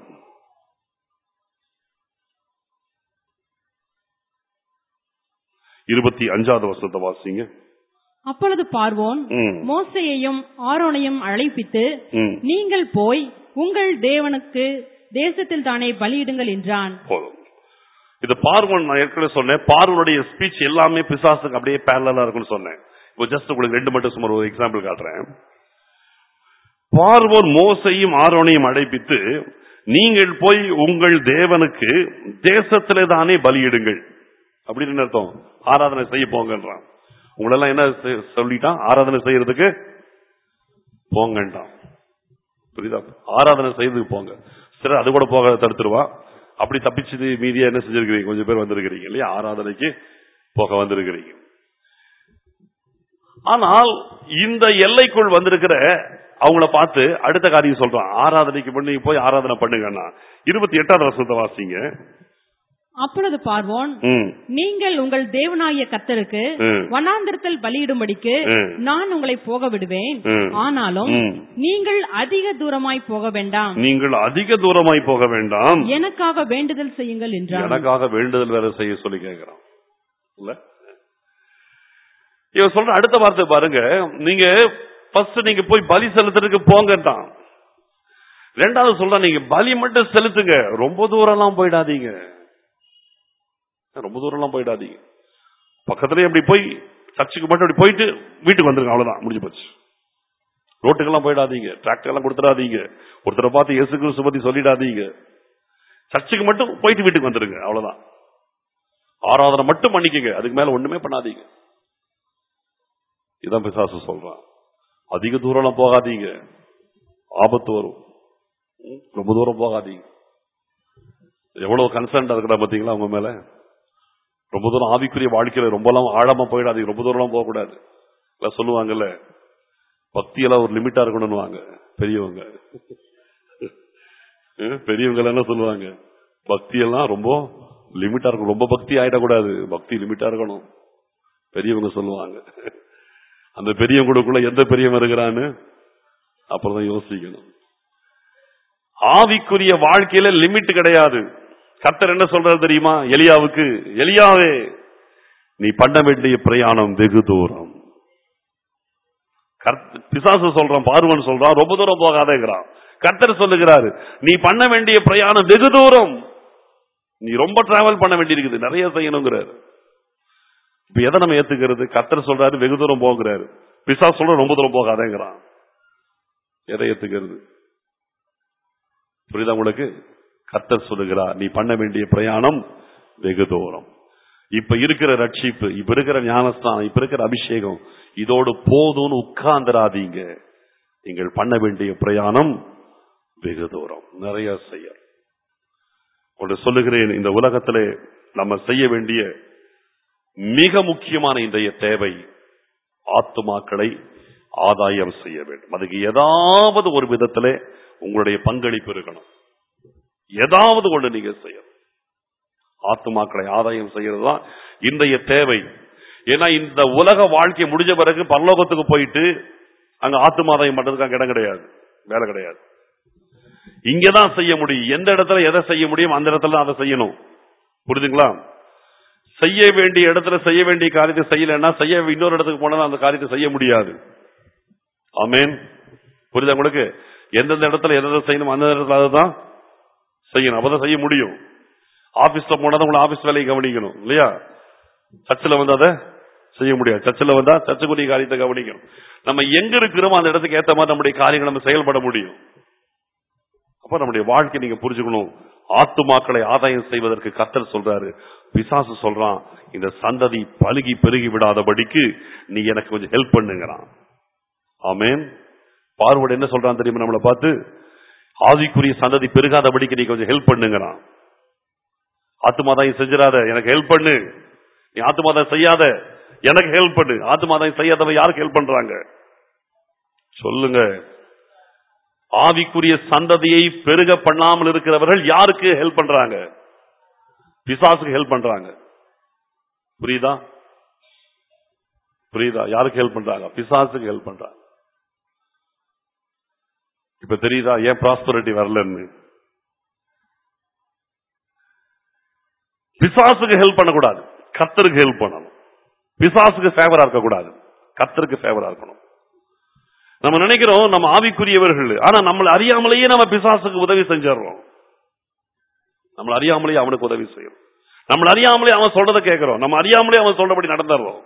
இருபத்தி அஞ்சாவது வருஷத்தை வாசிங்க அப்பொழுது பார்வோன் ம். மோசையையும் ஆரோனையும் அழைப்பித்து ம். நீங்கள் போய் உங்கள் தேவனுக்கு தேசத்தில் தானே பலியிடுங்கள் என்றான் போதும் இது பார்வன் நான் ஏற்கனவே சொன்னேன் பார்வனுடைய ஸ்பீச் எல்லாமே பிசாசுக்கு அப்படியே பேரலா இருக்கும்னு சொன்னேன் இப்போ ஜஸ்ட் உங்களுக்கு ரெண்டு மட்டும் சுமார் ஒரு எக்ஸாம்பிள் காட்டுறேன் பார்வோன் மோசையும் ஆரோனையும் அழைப்பித்து நீங்கள் போய் உங்கள் தேவனுக்கு தேசத்திலே தானே பலியிடுங்கள் அப்படின்னு என்ன அர்த்தம் ஆராதனை செய்ய போங்கன்றான் உங்களெல்லாம் என்ன செ- சொல்லிட்டான் ஆராதனை செய்யறதுக்கு போங்கன்றான் புரியுதா ஆராதனை செய்து போங்க சரி அது கூட போக தடுத்துருவா அப்படி தப்பிச்சது மீதியா என்ன செஞ்சிருக்கிறீங்க கொஞ்சம் பேர் வந்திருக்கிறீங்க இல்லையா ஆராதனைக்கு போக வந்திருக்கிறீங்க ஆனால் இந்த எல்லைக்குள் வந்திருக்கிற அவங்கள பார்த்து அடுத்த காரியம் சொல்றான் ஆராதனைக்கு பண்ணி போய் ஆராதனை பண்ணுங்கன்னா இருபத்தி எட்டாவது வருஷத்தை வாசிங்க அப்பொழுது பார்வோன் ம், நீங்கள் உங்கள் தேவனாகிய கர்த்தருக்கு ம். வனாந்திரத்தில் பலியிடும்படிக்கு ம். நான் உங்களை போக விடுவேன் ம். ஆனாலும் ம். நீங்கள் அதிக தூரமாய் போக வேண்டாம் நீங்கள் அதிக தூரமாய் போக வேண்டாம் எனக்காக வேண்டுதல் செய்யுங்கள் என்றான் எனக்காக வேண்டுதல் வேற செய்ய சொல்லி கேட்கிறான் இல்ல இவன் சொல்ற அடுத்த வார்த்தை பாருங்க நீங்க ஃபர்ஸ்ட் நீங்க போய் பலி செலுத்துறதுக்கு போங்கன்றான் ரெண்டாவது சொல்ற நீங்க பலி மட்டும் செலுத்துங்க ரொம்ப தூரம் எல்லாம் போயிடாதீங்க ரொம்ப தூரம் எல்லாம் போயிடாதீங்க பக்கத்துலயே அப்படி போய் சர்ச்சுக்கு மட்டும் அப்படி போயிட்டு வீட்டுக்கு வந்துருங்க அவ்வளவுதான் முடிஞ்சு போச்சு ரோட்டுக்கெல்லாம் போயிடாதீங்க டிராக்டர் எல்லாம் கொடுத்துடாதீங்க ஒருத்தரை பார்த்து இயேசு கிறிஸ்து பத்தி சொல்லிடாதீங்க சர்ச்சுக்கு மட்டும் போயிட்டு வீட்டுக்கு வந்துருங்க அவ்வளவுதான் ஆராதனை மட்டும் பண்ணிக்கங்க அதுக்கு மேல ஒண்ணுமே பண்ணாதீங்க இதான் பிசாசு சொல்றான் அதிக தூரம் போகாதீங்க ஆபத்து வரும் ம், ரொம்ப தூரம் போகாதீங்க எவ்வளவு கன்சர்ன்டா இருக்கிறா பாத்தீங்களா அவங்க மேல ரொம்ப தூரம் ஆவிக்குரிய வாழ்க்கையில ரொம்பலாம் ஆழமா போயிடாதீங்க ரொம்ப தூரம்லாம் போகக்கூடாது எல்லாம் சொல்லுவாங்கல்ல பக்தியெல்லாம் ஒரு லிமிட்டா இருக்கணும்னு வாங்க பெரியவங்க அஹ், பெரியவங்க எல்லாம் என்ன சொல்லுவாங்க பக்தியெல்லாம் ரொம்ப லிமிட்டா இருக்கும் ரொம்ப பக்தி ஆயிடக்கூடாது பக்தி லிமிட்டா இருக்கணும் பெரியவங்க சொல்லுவாங்க அந்த பெரியவங்களுக்குள்ள எந்த பெரியவன் இருக்கிறான்னு அப்புறம் தான் யோசிக்கணும் ஆவிக்குரிய வாழ்க்கையில லிமிட் கிடையாது கர்த்தர் என்ன சொல்றாரு தெரியுமா எலியாவுக்கு எலியாவே நீ பண்ண வேண்டிய பிரயாணம் வெகு தூரம் கர்த்த- பிசாசு சொல்றான் பார்வன் சொல்றான் ரொம்ப தூரம் போகாதேங்கிறான் கர்த்தர் சொல்லுகிறாரு நீ பண்ண வேண்டிய பிரயாணம் வெகு தூரம் நீ ரொம்ப டிராவல் பண்ண வேண்டியிருக்குது நிறைய செய்யணுங்கிறாரு இப்ப எதை நம்ம ஏத்துக்கிறது கர்த்தர் சொல்றாரு வெகு தூரம் போகிறாரு பிசாசு சொல்ற ரொம்ப தூரம் போகாதேங்கிறான் எதை ஏத்துக்கிறது புரியுதா உங்களுக்கு கர்த்தர் சொல்லுகிறார் நீ பண்ண வேண்டிய பிரயாணம் வெகு தூரம் இப்ப இருக்கிற ரட்சிப்பு இப்ப இருக்கிற ஞானஸ்தானம் இப்ப இருக்கிற அபிஷேகம் இதோடு போதும்னு உட்கார்ந்துராதீங்க நீங்கள் பண்ண வேண்டிய பிரயாணம் வெகு தூரம் நிறைய செய்ய ஒன்று சொல்லுகிறேன் இந்த உலகத்திலே நம்ம செய்ய வேண்டிய மிக முக்கியமான இன்றைய தேவை ஆத்துமாக்களை ஆதாயம் செய்ய வேண்டும் அதுக்கு ஏதாவது ஒரு விதத்திலே உங்களுடைய பங்களிப்பு இருக்கணும் ஏதாவது ஒன்று நீங்க செய்யணும் ஆத்துமாக்களை ஆதாயம் செய்யறது தான் இன்றைய தேவை ஏன்னா இந்த உலக வாழ்க்கை முடிஞ்ச பிறகு பரலோகத்துக்கு போயிட்டு அங்க ஆத்துமாதாயம் பண்றதுக்கு அங்க இடம் கிடையாது வேலை கிடையாது இங்கதான் செய்ய முடியும் எந்த இடத்துல எதை செய்ய முடியும் அந்த இடத்துல தான் அதை செய்யணும் புரியுதுங்களா செய்ய வேண்டிய இடத்துல செய்ய வேண்டிய காரியத்தை செய்யலைன்னா செய்ய இன்னொரு இடத்துக்கு போனா அந்த காரியத்தை செய்ய முடியாது ஆமென் புரியுதா உங்களுக்கு எந்தெந்த இடத்துல எதை செய்யணும் அந்த இடத்துல அதுதான் செய்யணும் அப்பதான் செய்ய முடியும் ஆபீஸ்ல போனா தான் உங்களை ஆபீஸ் வேலையை கவனிக்கணும் இல்லையா சர்ச்சில் வந்து அதை செய்ய முடியாது சர்ச்சில் வந்தா சர்ச்சுக்குரிய காரியத்தை கவனிக்கணும் நம்ம எங்க இருக்கிறோமோ அந்த இடத்துக்கு ஏத்த மாதிரி நம்முடைய காரியங்கள் நம்ம செயல்பட முடியும் அப்ப நம்முடைய வாழ்க்கை நீங்க புரிஞ்சுக்கணும் ஆத்துமாக்களை ஆதாயம் செய்வதற்கு கத்தர் சொல்றாரு பிசாசு சொல்றான் இந்த சந்ததி பழுகி பெருகி விடாதபடிக்கு நீ எனக்கு கொஞ்சம் ஹெல்ப் பண்ணுங்கிறான் ஆமென் பார்வோடு என்ன சொல்றான் தெரியுமா நம்மளை பார்த்து ஆவிக்குரிய சந்ததி பெருகாதபடிக்கு நீ கொஞ்சம் ஹெல்ப் பண்ணுங்கிறான் ஆத்துமாதாயம் செஞ்சிடாத எனக்கு ஹெல்ப் பண்ணு நீ ஆத்துமாதாயம் செய்யாத எனக்கு ஹெல்ப் பண்ணு ஆத்துமாதாயம் செய்யாதவன் யாருக்கு ஹெல்ப் பண்றாங்க சொல்லுங்க ஆவிக்குரிய சந்ததியை பெருக பண்ணாமல் இருக்கிறவர்கள் யாருக்கு ஹெல்ப் பண்றாங்க பிசாசுக்கு ஹெல்ப் பண்றாங்க புரியுதா புரியுதா யாருக்கு ஹெல்ப் பண்றாங்க பிசாசுக்கு ஹெல்ப் பண்றாங்க இப்ப தெரியுதா ஏன் ப்ராஸ்பரிட்டி வரலன்னு பிசாசுக்கு ஹெல்ப் பண்ணக்கூடாது கத்தருக்கு ஹெல்ப் பண்ணணும் பிசாசுக்கு ஃபேவரா இருக்கக்கூடாது கத்தருக்கு ஃபேவரா இருக்கணும் நம்ம நினைக்கிறோம் நம்ம ஆவிக்குரியவர்கள் ஆனா நம்மளை அறியாமலேயே நம்ம பிசாசுக்கு உதவி செஞ்சிடறோம் நம்மள அறியாமலேயே அவனுக்கு உதவி செய்யறோம் நம்மள அறியாமலே அவன் சொல்றதை கேட்கிறோம் நம்ம அறியாமலே அவன் சொல்றபடி நடந்துடுறோம்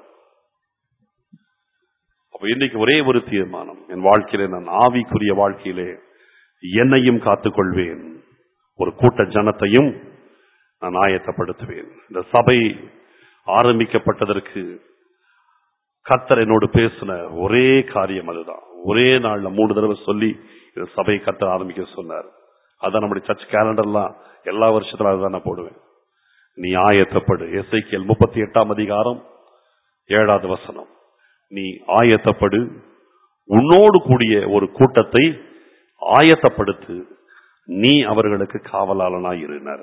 அப்ப இன்னைக்கு ஒரே ஒரு தீர்மானம் என் வாழ்க்கையிலே நான் ஆவிக்குரிய வாழ்க்கையிலே என்னையும் காத்துக்கொள்வேன் ஒரு கூட்ட ஜனத்தையும் நான் ஆயத்தப்படுத்துவேன் இந்த சபை ஆரம்பிக்கப்பட்டதற்கு கத்தர் என்னோடு பேசின ஒரே காரியம் அதுதான் ஒரே நாள்ல மூணு தடவை சொல்லி இந்த சபை கத்தர் ஆரம்பிக்க சொன்னார் அதான் நம்முடைய சர்ச் கேலண்டர்லாம் எல்லா வருஷத்துல அதுதான் நான் போடுவேன் நீ ஆயத்தப்படு எஸ்ஐக்கியல் முப்பத்தி எட்டாம் அதிகாரம் ஏழாவது வசனம் நீ ஆயத்தப்படு உன்னோடு கூடிய ஒரு கூட்டத்தை ஆயத்தப்படுத்து நீ அவர்களுக்கு காவலாளனாய் இருந்தார்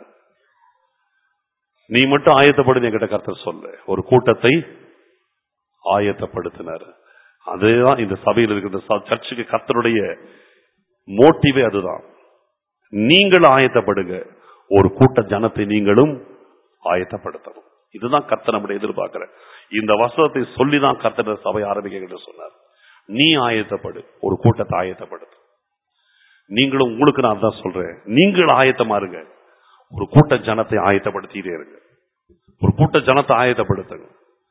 நீ மட்டும் ஆயத்தப்படுன்னு என்கிட்ட கர்த்தர் சொல்ல ஒரு கூட்டத்தை ஆயத்தப்படுத்தினார் அதுதான் இந்த சபையில் இருக்கிற ச- சர்ச்சுக்கு கர்த்தருடைய மோட்டிவே அதுதான் நீங்கள் ஆயத்தப்படுங்க ஒரு கூட்ட ஜனத்தை நீங்களும் ஆயத்தப்படுத்தணும் இதுதான் கர்த்தர் நம்முடைய எதிர்பார்க்கிற இந்த வசனத்தை சொல்லிதான் கர்த்தர் இந்த சபை ஆரம்பிக்க என்று சொன்னார் நீ ஆயத்தப்படு ஒரு கூட்டத்தை ஆயத்தப்படுத்து நீங்களும் உங்களுக்கு நான் தான் சொல்றேன் நீங்கள் ஆயத்தமா இருங்க ஒரு கூட்ட ஜனத்தை ஆயத்தப்படுத்திட்டே இருங்க ஒரு கூட்ட ஜனத்தை ஆயத்தப்படுத்துங்க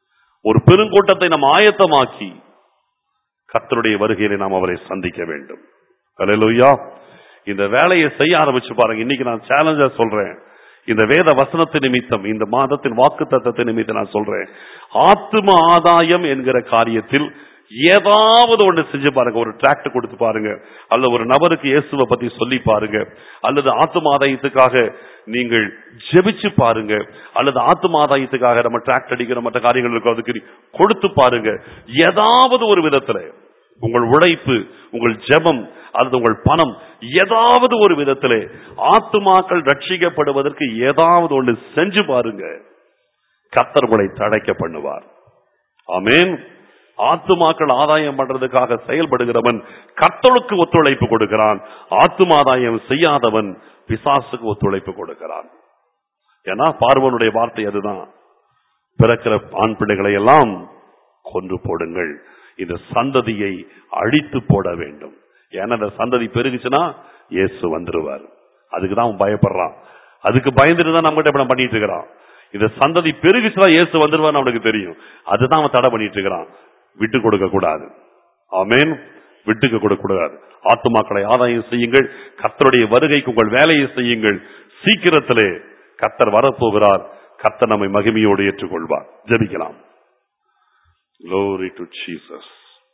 ஒரு பெருங்கூட்டத்தை நாம் ஆயத்தமாக்கி கர்த்தருடைய வருகையிலே நாம் அவரை சந்திக்க வேண்டும் அல்லேலூயா இந்த வேலையை செய்ய ஆரம்பிச்சு பாருங்க இன்னைக்கு நான் சேலஞ்சா சொல்றேன் இந்த வேத வசனத்து நிமித்தம் இந்த மாதத்தின் வாக்கு தத்தத்தை நிமித்தம் நான் சொல்றேன் ஆத்தும ஆதாயம் என்கிற காரியத்தில் ஏதாவது ஒன்று செஞ்சு பாருங்க ஒரு டிராக்ட் கொடுத்து பாருங்க அல்லது ஒரு நபருக்கு இயேசுவை பத்தி சொல்லி பாருங்க அல்லது ஆத்தும ஆதாயத்துக்காக நீங்கள் ஜெபிச்சு பாருங்க அல்லது ஆத்தும ஆதாயத்துக்காக நம்ம டிராக்ட் அடிக்கிற மற்ற காரியங்கள் இருக்கும் அதுக்கு நீ கொடுத்து பாருங்க ஏதாவது ஒரு விதத்துல உங்கள் உழைப்பு உங்கள் ஜெபம் அல்லது உங்கள் பணம் ஏதாவது ஒரு விதத்திலே ஆத்துமாக்கள் ரட்சிக்கப்படுவதற்கு ஏதாவது ஒன்று செஞ்சு பாருங்க கத்தர் உங்களை தடைக்க பண்ணுவார் ஆமென் ஆத்துமாக்கள் ஆதாயம் பண்றதுக்காக செயல்படுகிறவன் கத்தலுக்கு ஒத்துழைப்பு கொடுக்கிறான் ஆத்துமாதாயம் செய்யாதவன் பிசாசுக்கு ஒத்துழைப்பு கொடுக்கிறான் ஏன்னா பார்வனுடைய வார்த்தை அதுதான் பிறக்கிற ஆண் பிள்ளைகளை எல்லாம் கொன்று போடுங்கள் இந்த சந்ததியை அழித்து போட வேண்டும் ஏன்னா இந்த சந்ததி பெருகுச்சுன்னா இயேசு வந்துருவார் அதுக்கு தான் அவன் பயப்படுறான் அதுக்கு பயந்துட்டு தான் நம்மகிட்ட இப்ப பண்ணிட்டு இருக்கிறான் இந்த சந்ததி பெருகுச்சுன்னா இயேசு வந்துருவான்னு அவனுக்கு தெரியும் அதுதான் அவன் தடை பண்ணிட்டு இருக்கிறான் விட்டு கொடுக்க கூடாது ஆமேன் விட்டுக்க கொடுக்க கூடாது ஆத்துமாக்களை ஆதாயம் செய்யுங்கள் கர்த்தருடைய வருகைக்கு உங்கள் வேலையை செய்யுங்கள் சீக்கிரத்திலே கர்த்தர் வரப்போகிறார் கர்த்தர் நம்மை மகிமையோடு ஏற்றுக்கொள்வார் ஜெபிக்கலாம் Glory to Jesus.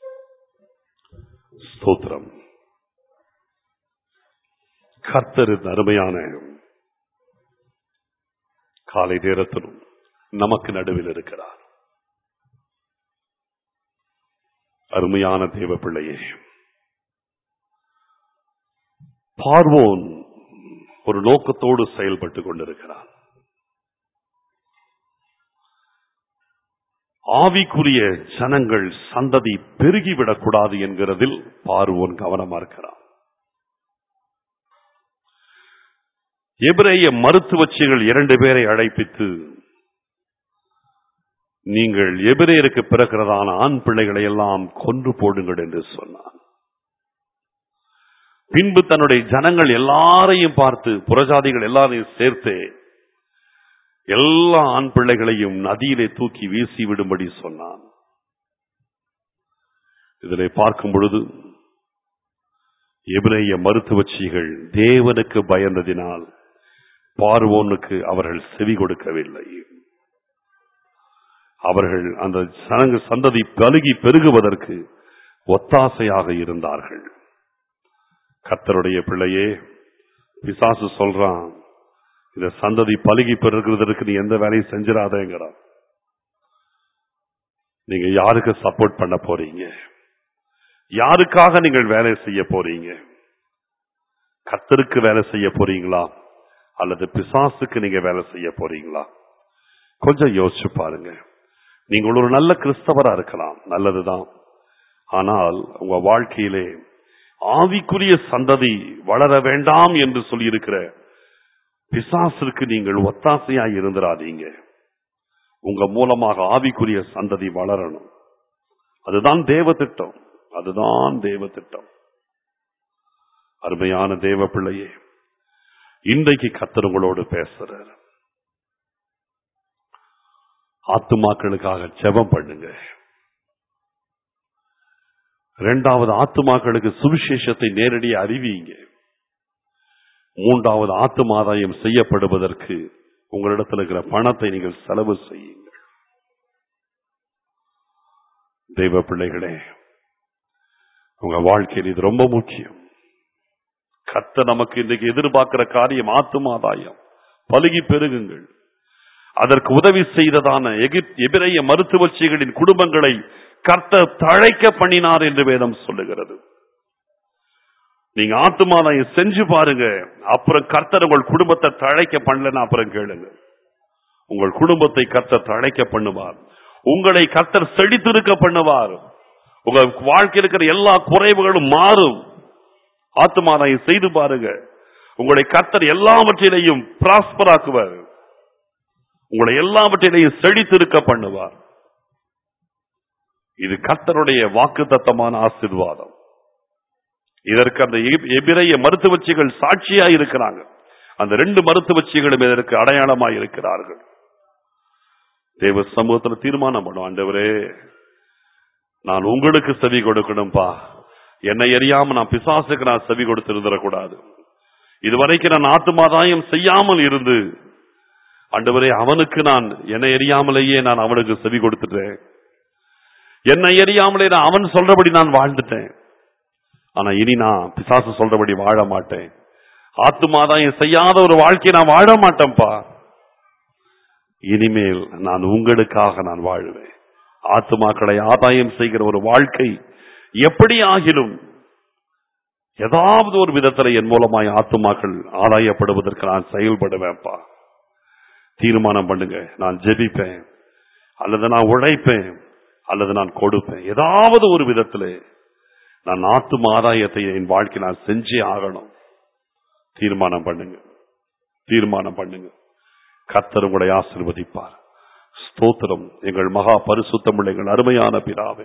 ஸ்தோத்திரம் கர்த்தர் இந்த அருமையான காலை நேரத்திலும் நமக்கு நடுவில் இருக்கிறார் அருமையான தேவ பிள்ளையே பார்வோன் ஒரு நோக்கத்தோடு செயல்பட்டு கொண்டிருக்கிறான் ஆவிக்குரிய ஜனங்கள் சந்ததி பெருகிவிடக்கூடாது என்கிறதில் பார்வோன் கவனமா இருக்கிறான் எபிரேய மருத்துவச்சிகள் இரண்டு பேரை அழைப்பித்து நீங்கள் எபிரேயருக்கு பிறக்கிறதான ஆண் பிள்ளைகளை எல்லாம் கொன்று போடுங்கள் என்று சொன்னான் பின்பு தன்னுடைய ஜனங்கள் எல்லாரையும் பார்த்து புறஜாதிகள் எல்லாரையும் சேர்த்து எல்லா ஆண் பிள்ளைகளையும் நதியிலே தூக்கி வீசி விடும்படி சொன்னான் இதிலே பார்க்கும் பொழுது எபிரேய மருத்துவச்சிகள் தேவனுக்கு பயந்ததினால் பார்வோனுக்கு அவர்கள் செவி கொடுக்கவில்லை அவர்கள் அந்த சனங்க சந்ததி பலுகி பெருகுவதற்கு ஒத்தாசையாக இருந்தார்கள் கர்த்தருடைய பிள்ளையே பிசாசு சொல்றான் இந்த சந்ததி பலுகி பெருகிறதற்கு நீ எந்த வேலையும் செஞ்சிடாதேங்கிறான் நீங்க யாருக்கு சப்போர்ட் பண்ண போறீங்க யாருக்காக நீங்கள் வேலை செய்ய போறீங்க கர்த்தருக்கு வேலை செய்ய போறீங்களா அல்லது பிசாசுக்கு நீங்க வேலை செய்ய போறீங்களா கொஞ்சம் யோசிச்சு பாருங்க நீங்கள் ஒரு நல்ல கிறிஸ்தவரா இருக்கலாம் நல்லதுதான் ஆனால் உங்க வாழ்க்கையிலே ஆவிக்குரிய சந்ததி வளர வேண்டாம் என்று சொல்லியிருக்கிற பிசாசிற்கு நீங்கள் ஒத்தாசையாய் இருந்துராதீங்க உங்க மூலமாக ஆவிக்குரிய சந்ததி வளரணும் அதுதான் தேவ திட்டம் அதுதான் தேவ திட்டம் அருமையான தேவ பிள்ளையே இன்றைக்கு கத்தர் உங்களோடு பேசுறார் ஆத்துமாக்களுக்காக ஜெபம் பண்ணுங்க இரண்டாவது ஆத்துமாக்களுக்கு சுவிசேஷத்தை நேரடியாக அறிவிங்க மூன்றாவது ஆத்துமாதாயம் செய்யப்படுவதற்கு உங்களிடத்தில் இருக்கிற பணத்தை நீங்கள் செலவு செய்யுங்கள் தெய்வ பிள்ளைகளே உங்க வாழ்க்கையில் இது ரொம்ப முக்கியம் கத்த நமக்கு இன்றைக்கு எதிர்பார்க்கிற காரியம் ஆத்துமாதாயம் பலுகி பெருகுங்கள் அதற்கு உதவி செய்ததான எகிப் எபிரைய மருத்துவச்சிகளின் குடும்பங்களை கர்த்தர் தழைக்க பண்ணினார் என்று வேதம் சொல்லுகிறது நீங்க ஆத்துமாதாயம் செஞ்சு பாருங்க அப்புறம் கர்த்தர் உங்கள் குடும்பத்தை தழைக்க பண்ணலன்னா அப்புறம் கேளுங்க உங்கள் குடும்பத்தை கர்த்தர் தழைக்க பண்ணுவார் உங்களை கர்த்தர் செழித்திருக்க பண்ணுவார் உங்க வாழ்க்கையில் இருக்கிற எல்லா குறைவுகளும் மாறும் ஆத்துமாதாயம் செய்து பாருங்க உங்களை கர்த்தர் எல்லாவற்றிலையும் பிராஸ்பர் ஆக்குவார் உங்களை எல்லாவற்றிலையும் செழித்திருக்க பண்ணுவார் இது கர்த்தருடைய வாக்கு தத்தமான ஆசிர்வாதம் இதற்கு அந்த எபி- எபிரைய மருத்துவச்சிகள் சாட்சியா இருக்கிறாங்க அந்த ரெண்டு மருத்துவச்சிகளும் இதற்கு அடையாளமாய் இருக்கிறார்கள் தேவ சமூகத்துல தீர்மானம் பண்ணும் ஆண்டவரே நான் உங்களுக்கு செவி கொடுக்கணும்பா என்னை அறியாம நான் பிசாசுக்கு நான் செவி கொடுத்திருந்துடக்கூடாது இதுவரைக்கும் நான் ஆத்துமாதாயம் செய்யாமல் இருந்து ஆண்டவரே அவனுக்கு நான் என்னை அறியாமலேயே நான் அவனுக்கு செவி கொடுத்துட்டேன் என்னை அறியாமலே நான் அவன் சொல்றபடி நான் வாழ்ந்துட்டேன் ஆனா இனி நான் பிசாசு சொல்றபடி வாழ மாட்டேன் ஆத்துமாதாயம் செய்யாத ஒரு வாழ்க்கையை நான் வாழ மாட்டேன்ப்பா இனிமேல் நான் உங்களுக்காக நான் வாழுவேன் ஆத்துமாக்களை ஆதாயம் செய்கிற ஒரு வாழ்க்கை எப்படி ஆகிலும் ஏதாவது ஒரு விதத்துல என் மூலமாய் ஆத்துமாக்கள் ஆதாயப்படுவதற்கு நான் செயல்படுவேன்ப்பா தீர்மானம் பண்ணுங்க நான் ஜெபிப்பேன் அல்லது நான் உழைப்பேன் அல்லது நான் கொடுப்பேன் ஏதாவது ஒரு விதத்துல நான் ஆத்தும ஆதாயத்தை என் வாழ்க்கை நான் செஞ்சே ஆகணும் தீர்மானம் பண்ணுங்க தீர்மானம் பண்ணுங்க கர்த்தர் உங்களை ஆசிர்வதிப்பார் ஸ்தோத்திரம் எங்கள் மகா பரிசுத்தமுள்ள எங்கள் அருமையான பிதாவே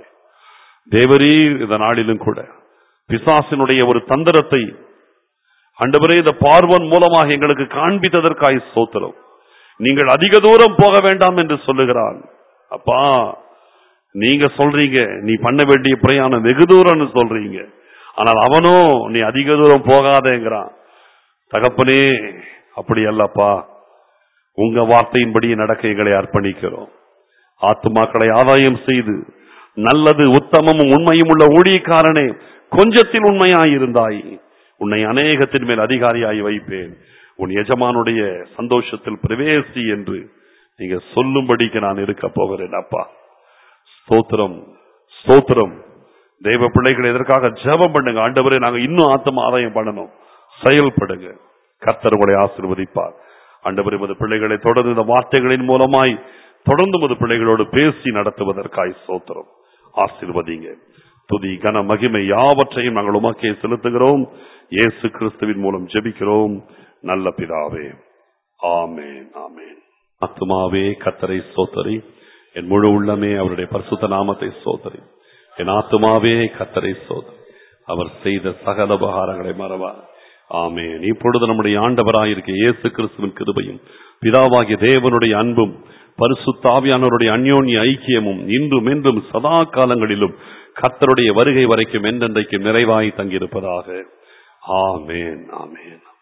தேவரீர் இந்த நாளிலும் கூட பிசாசினுடைய ஒரு தந்திரத்தை அண்டவரே இந்த பார்வன் மூலமாக எங்களுக்கு காண்பித்ததற்காய் ஸ்தோத்திரம் நீங்கள் அதிக தூரம் போக வேண்டாம் என்று சொல்லுகிறான் அப்பா நீங்க சொல்றீங்க நீ பண்ண வேண்டிய பிரயாணம் வெகு தூரம்னு சொல்றீங்க ஆனால் அவனோ நீ அதிக தூரம் போகாதேங்கிறான் தகப்பனே அப்படி அல்லப்பா உங்க வார்த்தையின்படி நடக்க எங்களை அர்ப்பணிக்கிறோம் ஆத்துமாக்களை ஆதாயம் செய்து நல்லது உத்தமமும் உண்மையும் உள்ள ஊழியக்காரனே கொஞ்சத்தில் உண்மையாயிருந்தாய் உன்னை அநேகத்தின் மேல் அதிகாரியாய் வைப்பேன் உன் எஜமானுடைய சந்தோஷத்தில் பிரவேசி என்று நீங்க சொல்லும்படிக்கு நான் இருக்க போகிறேன் அப்பா ஸ்தோத்திரம் ஸ்தோத்திரம் தெய்வ பிள்ளைகள் எதற்காக ஜெபம் பண்ணுங்க ஆண்டவரே நாங்க இன்னும் ஆத்தம ஆதாயம் பண்ணணும் செயல்படுங்க கர்த்தர் உங்களை ஆசீர்வதிப்பார் ஆண்டவர் மது பிள்ளைகளை தொடர்ந்து இந்த வார்த்தைகளின் மூலமாய் தொடர்ந்து மது பிள்ளைகளோடு பேசி நடத்துவதற்காய் சோத்திரம் ஆசீர்வதிங்க துதி கன மகிமை யாவற்றையும் நாங்கள் உமக்கே செலுத்துகிறோம் இயேசு கிறிஸ்துவின் மூலம் ஜெபிக்கிறோம் நல்ல பிதாவே ஆமேன் ஆமேன் ஆத்துமாவே கத்தரை சோத்தரி என் முழு உள்ளமே அவருடைய பரிசுத்த நாமத்தை சோதரி என் ஆத்துமாவே கத்தரை சோதரி அவர் செய்த சகல உபகாரங்களை மறவா ஆமேன் இப்பொழுது நம்முடைய ஆண்டவராயிருக்க இயேசு கிறிஸ்துவின் கிருபையும் பிதாவாகிய தேவனுடைய அன்பும் பரிசுத்தாவியானவருடைய அந்யோன்ய ஐக்கியமும் இன்றும் என்றும் சதா காலங்களிலும் கத்தருடைய வருகை வரைக்கும் என்றென்றைக்கும் நிறைவாய் தங்கியிருப்பதாக ஆமேன் ஆமேன்